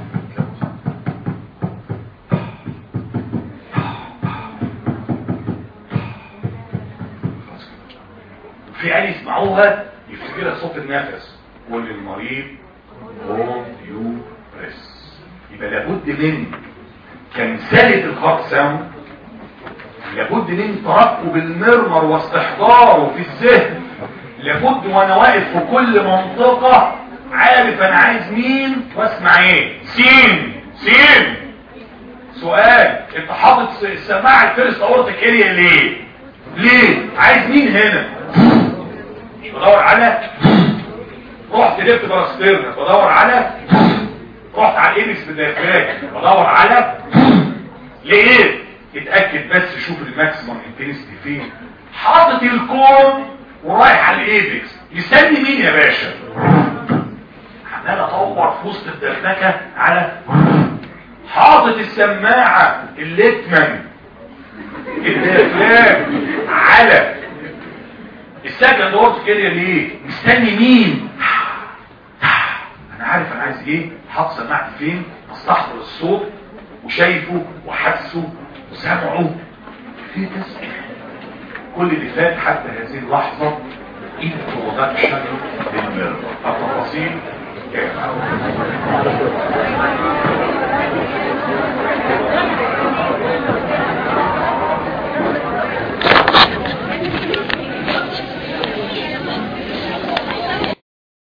في عيال يسمعوها يفتكرها صوت النفس قول للمريض هوم يو بريس يبقى لابد من كنسلة الهارت ساوند لابد من ترقب المرمر واستحضاره في الذهن لابد وانا واقف في كل منطقة عارف انا عايز مين واسمع ايه سين سين سؤال انت حاطط السماعة الفيرست اورتك اريا ليه ليه عايز مين هنا مش بدور على رحت لفت براستيرنا بدور على رحت على الايبكس بالديافراج بدور على لقيت اتاكد بس شوف الماكسيمم انتنسيتي فين حاطط الكون ورايح على الايبكس مستني مين يا باشا عمال ادور في وسط الدرنكه على حاطط السماعه الليتمان الديافراج على السكند اورت كده ليه مستني مين انا عارف انا عايز ايه حاطط سماعتي فين استحضر الصوت وشايفه وحاسه وسامعه في تسمع كل اللي فات حتى هذه اللحظة introduction للمرضى التفاصيل كيف